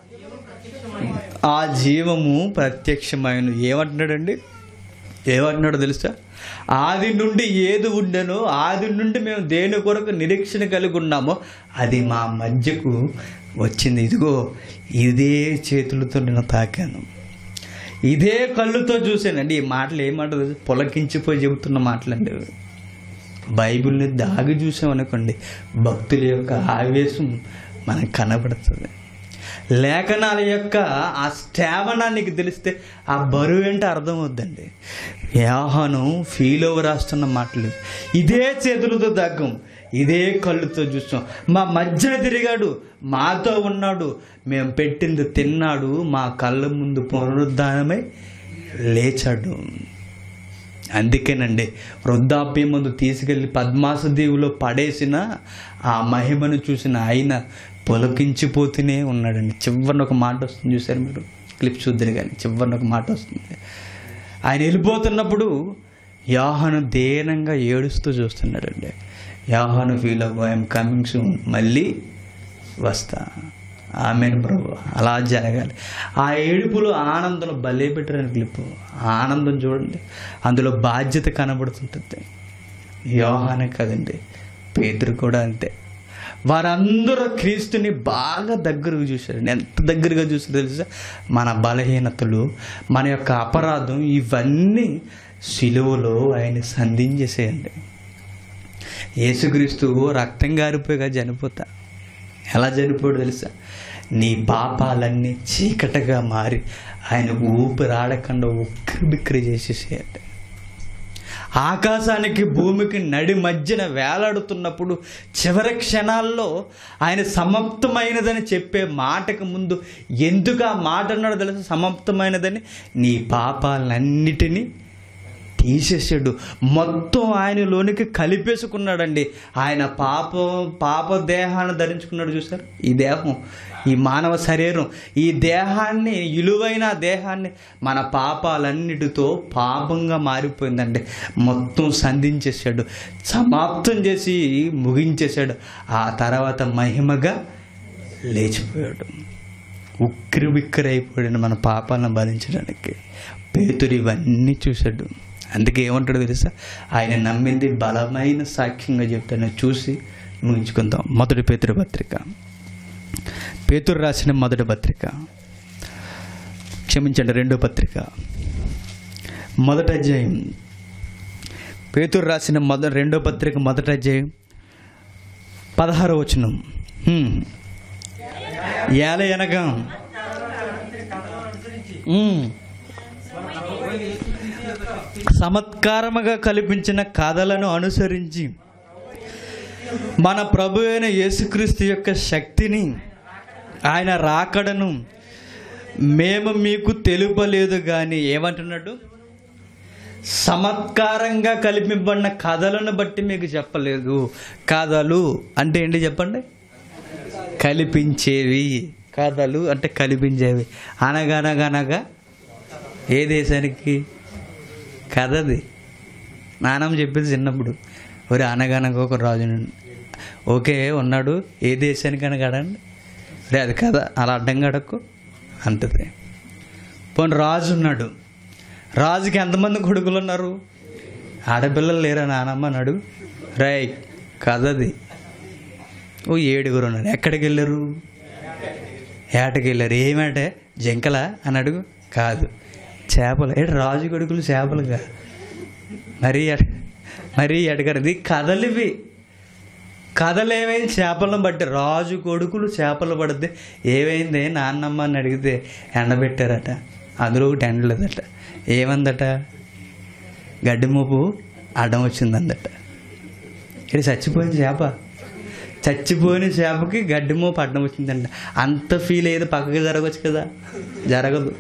ఆ జీవము ప్రత్యక్షమైన ఏమంటున్నాడండి ఏమంటున్నాడో తెలుసా ఆది నుండి ఏది ఉండెనో ఆది నుండి మేము దేని కొరకు నిరీక్షణ కలిగి ఉన్నామో అది మా మధ్యకు వచ్చింది ఇదిగో ఇదే చేతులతో నేను తాకాను ఇదే కళ్ళుతో చూశానండి ఈ మాటలు ఏమంటారు తెలుసా? పులకించిపోయి చెబుతున్న మాటలండి ఇవి. బైబిల్ని దాగి చూసామనుకోండి భక్తుల యొక్క ఆవేశం మనకు కనబడుతుంది లేఖనాల యొక్క ఆ స్థావన నీకు తెలిస్తే ఆ బరువు ఏంటో అర్థమవుద్దండి యాహను ఫీల్ ఓవర్ రాస్తున్న మాటలు ఇదే చేతులతో దగ్గం ఇదే కళ్ళుతో చూస్తాం మా మధ్యన తిరిగాడు మాతో ఉన్నాడు మేము పెట్టింది తిన్నాడు మా కళ్ళ ముందు పునరుద్ధానమై లేచాడు అందుకేనండి వృద్ధాప్యం ముందు తీసుకెళ్ళి పద్మాస దీవులో పడేసిన ఆ మహిమను చూసిన ఆయన పొలకించిపోతూనే ఉన్నాడండి చివరిన ఒక మాట వస్తుంది చూసారు మీరు క్లిప్ చూద్దరు కానీ చివరిన ఒక మాట వస్తుంది ఆయన వెళ్ళిపోతున్నప్పుడు యాహను దేనంగా ఏడుస్తూ చూస్తున్నాడండి యాహను ఫీల్ అవ్వ ఐఎమ్ కమింగ్ సూన్ మళ్ళీ వస్తా ఆమె ప్రభు అలా జరగాలి ఆ ఏడుపులో ఆనందంలో భలే పెట్టారని క్లిప్ ఆనందం చూడండి అందులో బాధ్యత కనబడుతుంటుంది యోహానే కదండి పేదరు కూడా అంతే వారందరూ క్రీస్తుని బాగా దగ్గరకు చూశారు ఎంత దగ్గరగా చూసారు తెలుసా మన బలహీనతలు మన యొక్క అపరాధం ఇవన్నీ సిలువలో ఆయన సంధించేసేయండి యేసుక్రీస్తు రక్తం గారిపోయిగా చనిపోతా ఎలా చనిపోయాడు తెలుసా నీ పాపాలన్నీ చీకటగా మారి ఆయన ఊపిరాడకుండా ఉక్కిరి బిక్కిరి చేసేసేయండి ఆకాశానికి భూమికి నడి మధ్యన వేలాడుతున్నప్పుడు చివరి క్షణాల్లో ఆయన సమాప్తమైనదని చెప్పే మాటకు ముందు ఎందుకు ఆ మాట అన్నాడో తెలుసు సమాప్తమైనదని నీ పాపాలన్నిటినీ తీసేసాడు మొత్తం ఆయనలోనికి కలిపేసుకున్నాడండి ఆయన పాప పాప దేహాన్ని ధరించుకున్నాడు చూసారు ఈ దేహం ఈ మానవ శరీరం ఈ దేహాన్ని విలువైన దేహాన్ని మన పాపాలన్నిటితో పాపంగా మారిపోయిందండి మొత్తం సంధించేశాడు సమాప్తం చేసి ముగించేశాడు ఆ తర్వాత మహిమగా లేచిపోయాడు ఉక్కిరి బిక్కిరి అయిపోయాడు మన పాపాలను భరించడానికి పేతురు ఇవన్నీ చూశాడు అందుకే ఏమంటాడు తెలుసా ఆయన నమ్మింది బలమైన సాక్ష్యంగా చెప్తాను చూసి ముగించుకుందాం మొదటి పేతురు పత్రిక పేతురు రాసిన మొదటి పత్రిక క్షమించండి రెండో పత్రిక మొదటి అధ్యాయం పేతురు రాసిన మొదటి రెండో పత్రిక మొదటి అధ్యాయం పదహారో వచనం హ్మ్. ఏల అనగా హ్మ్. చమత్కారముగా కల్పించిన కథలను అనుసరించి మన ప్రభు అయిన యేసుక్రీస్తు యొక్క శక్తిని ఆయన రాకడను మేము మీకు తెలుపలేదు కానీ ఏమంటున్నాడు చమత్కారంగా కల్పింపబడిన కథలను బట్టి మీకు చెప్పలేదు కథలు అంటే ఏంటి చెప్పండి కల్పించేవి కథలు అంటే కల్పించేవి అనగనగనగా ఏ దేశానికి కథది నానమ్మ చెప్పింది చిన్నప్పుడు ఒరే అనగనగా ఒక రాజు ఓకే ఉన్నాడు ఏ దేశానికి అనగాడండి రే అది కదా అలా అడ్డం గడకు అంటది పోనీ రాజు ఉన్నాడు రాజుకి ఎంతమంది కొడుకులు ఉన్నారు ఆడపిల్లలు లేరా నానమ్మ అన్నాడు రై కథది ఓ ఏడుగురు ఉన్నారు ఎక్కడికి వెళ్ళారు ఏటకి వెళ్ళారు ఏమంటే జంకల అని అడుగు కాదు చేపలు ఏ రాజు కొడుకులు చేపలుగా మరీ ఎడ- మరీ అడగారు ఇది కథలు ఇవి కథలు ఏమైంది చేపలను బట్టి రాజు కొడుకులు చేపలు పడితే ఏమైంది నాన్నమ్మ అని అడిగితే ఎండబెట్టారట అందులో ఒకటి ఎండలేదట ఏమందట గడ్డి మోపు అడ్డం వచ్చిందందట ఇది చచ్చిపోయిన చేప చచ్చిపోయిన చేపకి గడ్డి మోపు అడ్డం వచ్చిందంట అంత ఫీల్ అయ్యేది పక్కకి జరగవచ్చు కదా జరగదు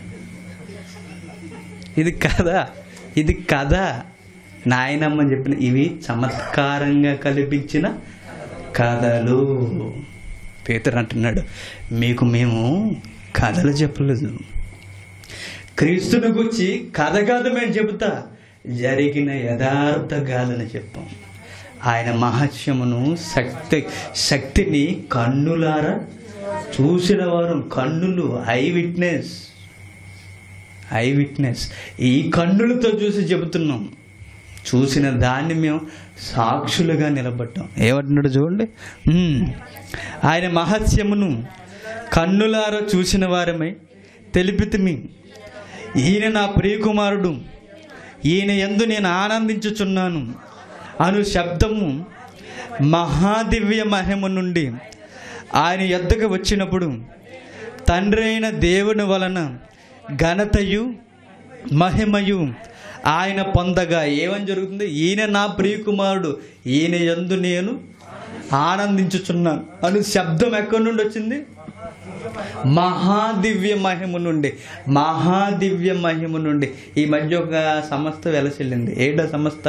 ఇది కథ ఇది కథ నాయనమ్మ చెప్పిన ఇవి చమత్కారంగా కల్పించిన కథలు పేతురు అంటున్నాడు మీకు మేము కథలు చెప్పలేదు క్రీస్తుని గురించి కథ కాదు మేము చెబుతా జరిగిన యథార్థ గాథను చెప్పాం ఆయన మహత్యమును శక్తి శక్తిని కన్నులారా చూసిన వారు కన్నులు ఐ విట్నెస్ ఐ విట్నెస్ ఈ కన్నులతో చూసి చెబుతున్నాం చూసిన దాన్ని మేము సాక్షులుగా నిలబడ్డాం ఏమంటున్నాడు చూడండి ఉమ్. ఆయన మహత్యమును కన్నులారా చూసిన వారమై తెలిపితిమి ఈయన నా ప్రియకుమారుడు ఈయన ఎందు నేను ఆనందించుచున్నాను అను శబ్దము మహాదివ్య మహిమ నుండి ఆయన ఎద్దకు వచ్చినప్పుడు తండ్రి అయిన దేవుని వలన ఘనతయు మహిమయు ఆయన పొందగా ఏమని జరుగుతుంది ఈయన నా ప్రియకుమారుడు ఈయన యందు నేను ఆనందించుచున్నాను అను శబ్దం ఎక్కడి నుండి వచ్చింది మహాదివ్య మహిమ నుండి మహాదివ్య మహిమ నుండి ఈ మధ్య ఒక సంస్థ వెలసిల్లింది ఏంటో సంస్థ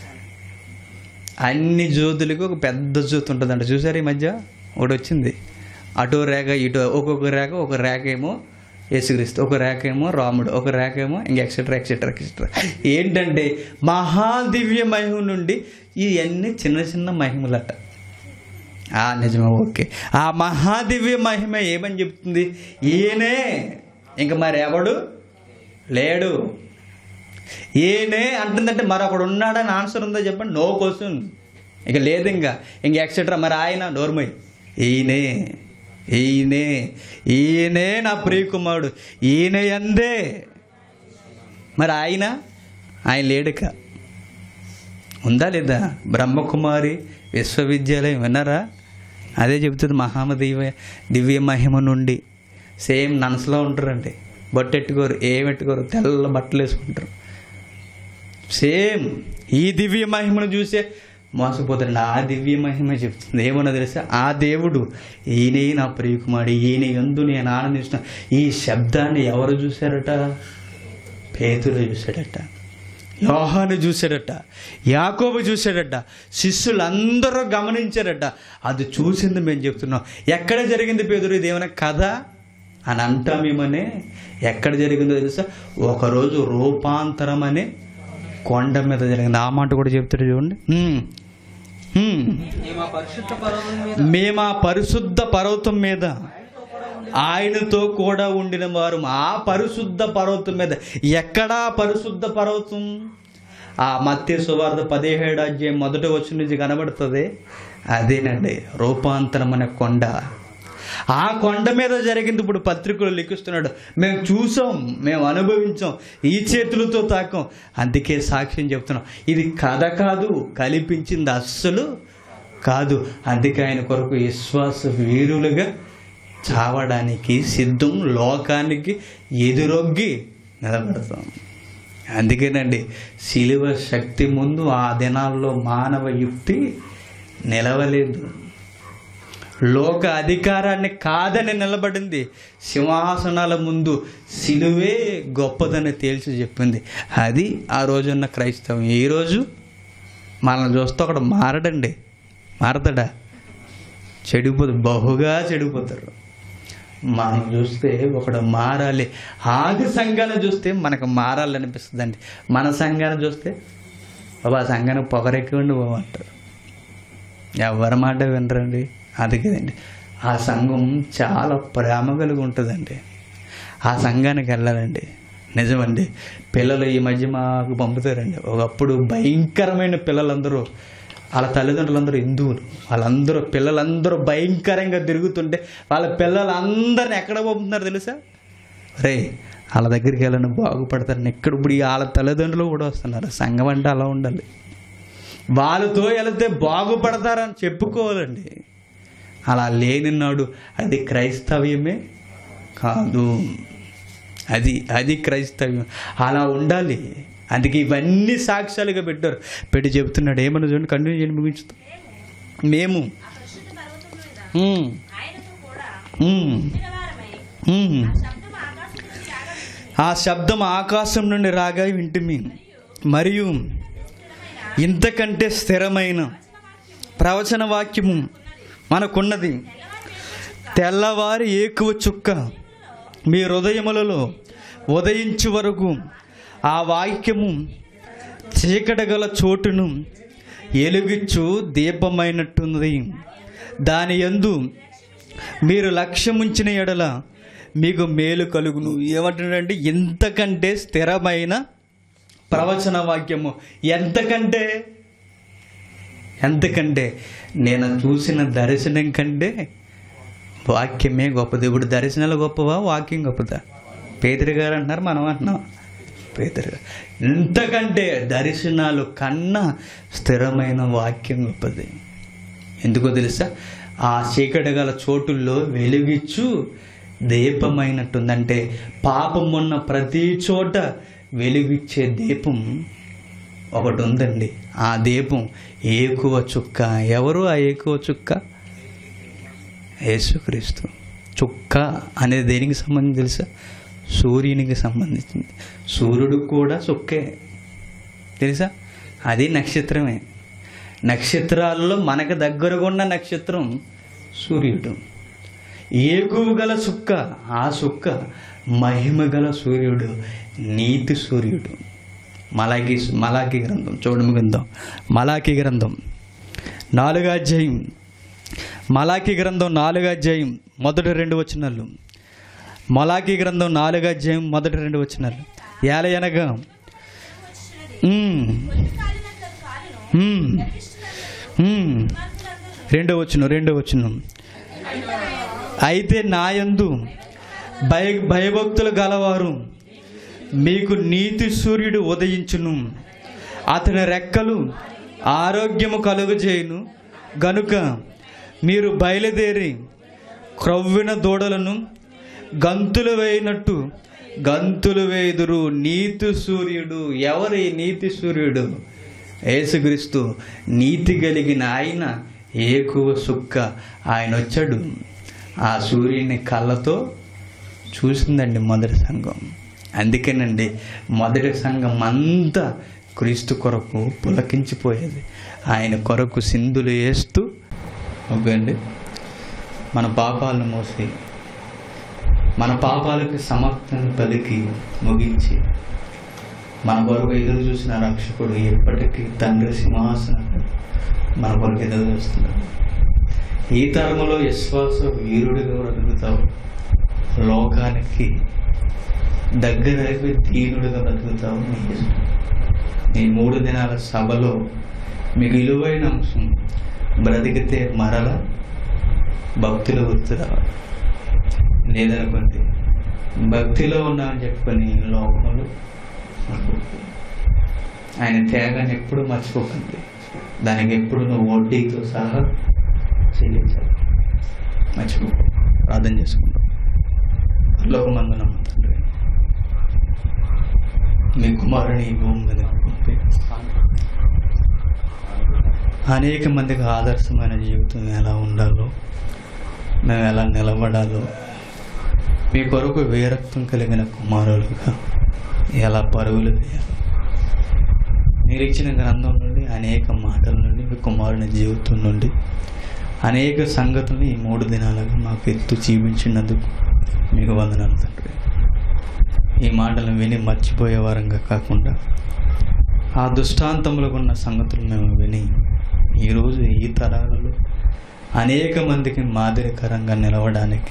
అన్ని జ్యోతులకు ఒక పెద్ద జ్యోతి ఉంటుందంట చూసారు ఈ మధ్య ఒకటి వచ్చింది అటు రేఖ ఇటు ఒక్కొక్క రేఖ ఒక రేఖ ఏమో యేసుక్రీస్తు ఒక రేఖ ఏమో రాముడు ఒక రేఖ ఏమో ఇంక ఎక్సెట్రా ఎక్సెట్రా ఎక్సెట్రా ఏంటంటే మహాదివ్య మహిమ నుండి ఇవన్నీ చిన్న చిన్న మహిమలట ఆ నిజమే ఓకే ఆ మహాదివ్య మహిమ ఏమని చెప్తుంది ఈయనే ఇంక మరి ఎవడు లేడు ఈయనే అంటుందంటే మరొకడు ఉన్నాడని ఆన్సర్ ఉందో చెప్పండి నో క్వశ్చన్ ఇక లేదు ఇంకా ఇంక ఎక్సెట్రా మరి ఆయన నోర్మయ్ ఈయనే ఈయనే ఈయనే నా ప్రియకుమారుడు ఈయన అందే మరి ఆయన ఆయన లేడుక ఉందా లేదా బ్రహ్మకుమారి విశ్వవిద్యాలయం విన్నారా అదే చెబుతుంది మహామదివ్య దివ్య మహిమ నుండి సేమ్ ననసలో ఉంటారండి బొట్టెట్టుకోరు ఏమెట్టుకోరు తెల్ల బట్టలు వేసుకుంటారు సేమ్ ఈ దివ్య మహిమను చూసే మోసపోతారండి ఆ దివ్య మహిమ చెప్తుంది ఏమన్నా తెలుసా ఆ దేవుడు ఈయనే నా ప్రియకుమారి ఈయన ఎందు నేను ఆనందిస్తున్నా ఈ శబ్దాన్ని ఎవరు చూశారట పేతులు చూశాడట యోహాను చూశాడట యాకోబు చూశాడట శిష్యులందరూ గమనించారట అది చూసింది మేము చెప్తున్నాం ఎక్కడ జరిగింది పేదరు ఇదేమైనా కథ అని అంటామేమనే ఎక్కడ జరిగిందో తెలుసా ఒకరోజు రూపాంతరం అనే కొండ మీద జరిగింది ఆ మాట కూడా చెప్తాడు చూడండి ఉమ్. హ్మ్. మేము ఆ పరిశుద్ధ పర్వతం మీద మేము ఆ పరిశుద్ధ పర్వతం మీద ఆయనతో కూడా ఉండిన వారు ఆ పరిశుద్ధ పర్వతం మీద ఎక్కడా పరిశుద్ధ పర్వతం ఆ మత్య సువార్త పదిహేడు అధ్యాయం మొదటి వచ్చి నుంచి కనబడుతుంది అదేనండి రూపాంతరం అనే కొండ ఆ కొండ మీద జరిగింది ఇప్పుడు పత్రికలు లిఖిస్తున్నాడు మేము చూసాం మేము అనుభవించాం ఈ చేతులతో తాకాం అందుకే సాక్ష్యం చెప్తున్నాం ఇది కథ కాదు కల్పించింది అస్సలు కాదు అందుకే ఆయన కొరకు విశ్వాస వీరులుగా చావడానికి సిద్ధం లోకానికి ఎదురొగ్గి నిలబడతాం అందుకేనండి శిలువ శక్తి ముందు ఆ దినాల్లో మానవ యుక్తి నిలవలేదు లోక అధికారాన్ని కాదని నిలబడింది సింహాసనాల ముందు సిలువే గొప్పదని తేల్చి చెప్పింది అది ఆ రోజున్న క్రైస్తవం ఈరోజు మనల్ని చూస్తే ఒకడు మారడండి మారతాడా చెడిపోదు బహుగా చెడిపోతారు మనం చూస్తే ఒకడు మారాలి ఆది సంఘాన్ని చూస్తే మనకు మారాలనిపిస్తుందండి మన సంఘాన్ని చూస్తే బాబా ఆ సంఘానికి పొగరెక్కివ్వండి బాబు అంటారు ఎవరి మాట వినరండి అది కదండి ఆ సంఘం చాలా ప్రేమ కలిగి ఉంటుందండి ఆ సంఘానికి వెళ్ళాలండి నిజమండి పిల్లలు ఈ మధ్య మాకు పంపుతారండి ఒకప్పుడు భయంకరమైన పిల్లలందరూ వాళ్ళ తల్లిదండ్రులందరూ హిందువులు వాళ్ళందరూ పిల్లలందరూ భయంకరంగా తిరుగుతుంటే వాళ్ళ పిల్లలందరిని ఎక్కడ పంపుతున్నారు తెలుసా రే వాళ్ళ దగ్గరికి వెళ్ళని బాగుపడతారని ఇక్కడ ఇప్పుడు ఈ వాళ్ళ తల్లిదండ్రులు కూడా వస్తున్నారు సంఘం అంటే అలా ఉండాలి వాళ్ళతో వెళితే బాగుపడతారని చెప్పుకోవాలండి అలా లేనినాడు అది క్రైస్తవ్యమే కాదు అది అది క్రైస్తవ్యం అలా ఉండాలి అందుకే ఇవన్నీ సాక్ష్యాలుగా పెట్టారు పెట్టి చెబుతున్నాడు ఏమన్నా చూడండి కంటిన్యూ చేయండి ముగించుతాం మేము పరిశుద్ధ పర్వతం మీద ఉమ్, ఆయనతో కూడా ఉమ్, నిలవారమై ఉమ్. శబ్దం ఆకాశం నుండి ఆగమించింది ఆ శబ్దం ఆకాశం నుండి రాగా వింటిమి మరియు ఇంతకంటే స్థిరమైన ప్రవచన వాక్యము మనకున్నది తెల్లవారి ఏకువ చుక్క మీ హృదయములలో ఉదయించు వరకు ఆ వాక్యము చీకట గల చోటును ఎలుగిచ్చు దీపమైనట్టున్నది దాని యందు మీరు లక్ష్యముంచిన ఎడల మీకు మేలు కలుగును ఏమంటున్నాడంటే ఇంతకంటే స్థిరమైన ప్రవచన వాక్యము ఎంతకంటే ఎంతకంటే నేను చూసిన దర్శనం కంటే వాక్యమే గొప్పది ఇప్పుడు దర్శనాలు గొప్పవా వాక్యం గొప్పదా పేదరి గారు అంటున్నారు మనం అంటున్నాం పేదరి గారు ఇంతకంటే దర్శనాలు కన్నా స్థిరమైన వాక్యం గొప్పది ఎందుకో తెలుసా ఆ చీకటి గల చోటుల్లో వెలుగిచ్చు దీపమైనట్టుందంటే పాపం ఉన్న ప్రతి చోట వెలుగిచ్చే దీపం ఒకటి ఉందండి ఆ దీపం ఏకువ చుక్క ఎవరు ఆ ఏకువ చుక్క యేసుక్రీస్తు చుక్క అనేది దేనికి సంబంధించి తెలుసా సూర్యునికి సంబంధించింది సూర్యుడు కూడా చుక్కే తెలుసా అది నక్షత్రమే నక్షత్రాల్లో మనకు దగ్గరగా ఉన్న నక్షత్రం సూర్యుడు ఏకువ గల చుక్క ఆ చుక్క మహిమ గల సూర్యుడు నీతి సూర్యుడు మలాకి మలాకి గ్రంథం చూడము గ్రంథం మలాకి గ్రంథం నాలుగో అధ్యాయం మలాకి గ్రంథం నాలుగో అధ్యాయం మొదటి రెండు వచనాలు మలాకి గ్రంథం నాలుగో అధ్యాయం మొదటి రెండు వచనాలు ఏలయనగా ఉమ్, కాలినంత కాలును ఉమ్, ఉమ్. రెండో వచ్చును రెండో వచ్చును అయితే నాయందు భయ భయభక్తులు గలవారు మీకు నీతి సూర్యుడు ఉదయించును అతని రెక్కలు ఆరోగ్యము కలుగజేయును గనుక మీరు బయలుదేరి క్రవ్విన దూడలను గంతులు వేయినట్టు గంతులు వేయుదురు నీతి సూర్యుడు ఎవరి నీతి సూర్యుడు యేసుక్రీస్తు నీతి కలిగిన ఆయన ఏకువ సుక్క ఆయన వచ్చాడు ఆ సూర్యుని కళ్ళతో చూసిందండి మొదటి సంఘం అందుకేనండి మొదటి సంఘం అంతా క్రీస్తు కొరకు పులకించిపోయేది ఆయన కొరకు సింధులు వేస్తూ ఓకే అండి మన పాపాలను మోసి మన పాపాలకు సమర్థన పలికి ముగించి మన కొరకు ఎదురు చూసిన రక్షకుడు ఎప్పటికీ తండ్రి సింహాసనం మన కొరకు ఎదురు చూస్తున్నాడు ఈ తరములో విశ్వాస వీరుడిగా బ్రతుకుతావు లోకానికి దగ్గర అయిపోయి దీనుడిగా బ్రతుకుతావు నీ ఇష్టం ఈ మూడు దినాల సభలో మీకు విలువైన అంశం బ్రతికితే మరల భక్తులు గుర్తు రావాలి లేదనుకోండి భక్తిలో ఉన్నామని చెప్పుకొని లోకంలో అనుకుంటుంది. ఆయన త్యాగాన్ని ఎప్పుడు మర్చిపోకండి దానికి ఎప్పుడు నువ్వు వడ్డీతో సహా చెల్లించాలి మర్చిపోకు ప్రార్థన చేసుకుంటాం లోకమందున తండ్రి మీ కుమారుని ఈ భూమి మీద పంపి అనేక మందికి ఆదర్శమైన జీవితం ఎలా ఉండాలో మేము ఎలా నిలబడాలో మీ కొరకు వీరత్వం కలిగిన కుమారులుగా ఎలా పరుగులు తీయాలో మీరు ఇచ్చిన గ్రంథం నుండి అనేక మాటల నుండి మీ కుమారుని జీవితం నుండి అనేక సంగతులను ఈ మూడు దినాలుగా మాకు ఎత్తు చూపించినందుకు మీకు వందనాలు తండ్రి ఈ మాటలను విని మర్చిపోయే వారంగా కాకుండా ఆ దుష్టాంతములకు ఉన్న సంగతులు మేము విని ఈరోజు ఈ తరాలలో అనేక మందికి మాదిరికరంగా నిలవడానికి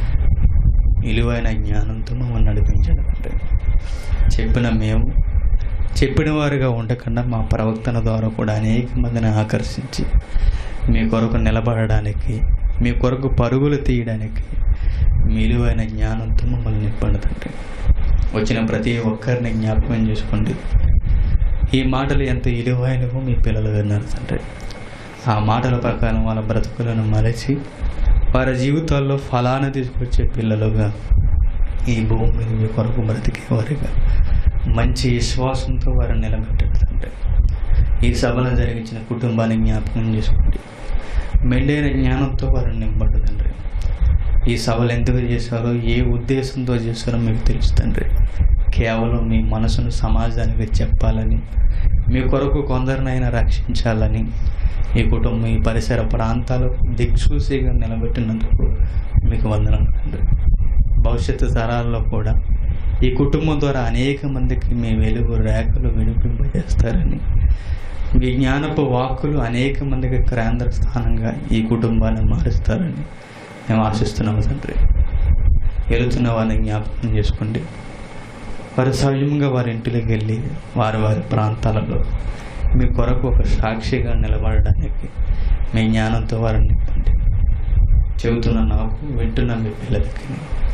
విలువైన జ్ఞానంతో మమ్మల్ని నడిపించండి అంటే చెప్పిన మేము చెప్పిన వారుగా ఉండకుండా మా ప్రవర్తన ద్వారా కూడా అనేక మందిని ఆకర్షించి మీ కొరకు నిలబడడానికి మీ కొరకు పరుగులు తీయడానికి మీ విలువైన జ్ఞానంతో మమ్మల్ని నింపండి తండ్రి వచ్చిన ప్రతి ఒక్కరిని జ్ఞాపకం చేసుకోండి ఈ మాటలు ఎంత విలువైనవో మీ పిల్లలు విన్నారు తండ్రి ఆ మాటల ప్రకారం వాళ్ళ బ్రతుకులను మరచి వారి జీవితాల్లో ఫలాన్ని తీసుకొచ్చే పిల్లలుగా ఈ భూమి మీద మీ కొరకు బ్రతికేవారుగా మంచి విశ్వాసంతో వారిని నిలబెట్టారు తండ్రి ఈ సభలో జరిగించిన కుటుంబాన్ని జ్ఞాపకం చేసుకోండి మెండైన జ్ఞానంతో వారిని నింపండి తండ్రి ఈ సభలు ఎందుకు చేశారో ఏ ఉద్దేశంతో చేశారో మీకు తెలుసు తండ్రి కేవలం మీ మనసును సమాజానికి చెప్పాలని మీ కొరకు కొందరినైనా రక్షించాలని ఈ కుటుంబం ఈ పరిసర ప్రాంతాలకు దిక్సూసిగా నిలబెట్టినందుకు మీకు వందనాలు తండ్రి భవిష్యత్తు తరాల్లో కూడా ఈ కుటుంబం ద్వారా అనేక మందికి మీ వెలుగు రేఖలు వినిపింపజేస్తారని మీ జ్ఞానపు వాక్కులు అనేక మందికి కేంద్ర స్థానంగా ఈ కుటుంబాన్ని మారుస్తారని మేము ఆశిస్తున్నాము తండ్రి వెళుతున్న వారిని జ్ఞాపకం చేసుకోండి వారు సవ్యంగా వారి ఇంటికి వెళ్ళి వారి వారి ప్రాంతాలలో మీ కొరకు ఒక సాక్షిగా నిలబడడానికి మీ జ్ఞానంతో వారిని నింపండి చెబుతున్న నాకు వింటున్న మీ పిల్లలకి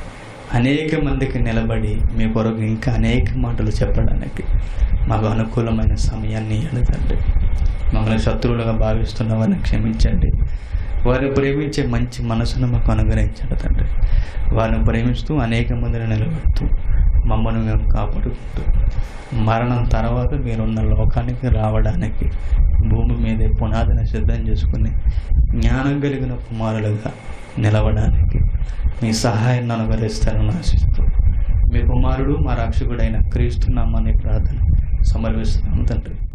అనేక మందికి నిలబడి మీ కొరకు ఇంకా అనేక మాటలు చెప్పడానికి మాకు అనుకూలమైన సమయాన్ని ఎడతండి మమ్మల్ని శత్రువులుగా భావిస్తున్న వారిని క్షమించండి వారిని ప్రేమించే మంచి మనసును మాకు అనుగ్రహించండి తండ్రి వారిని ప్రేమిస్తూ అనేక మందిని నిలబెడుతూ మమ్మల్ని మేము కాపాడుకుంటూ మరణం తర్వాత మీరున్న లోకానికి రావడానికి భూమి మీదే పునాదిని సిద్ధం చేసుకుని జ్ఞానం కలిగిన కుమారులుగా నిలవడానికి మీ సహాయాన్ని అనుగ్రహిస్తారని ఆశిస్తూ మీ కుమారుడు మా రక్షకుడైన క్రీస్తు నామాన్ని ప్రార్థన సమర్పిస్తున్నాము తండ్రి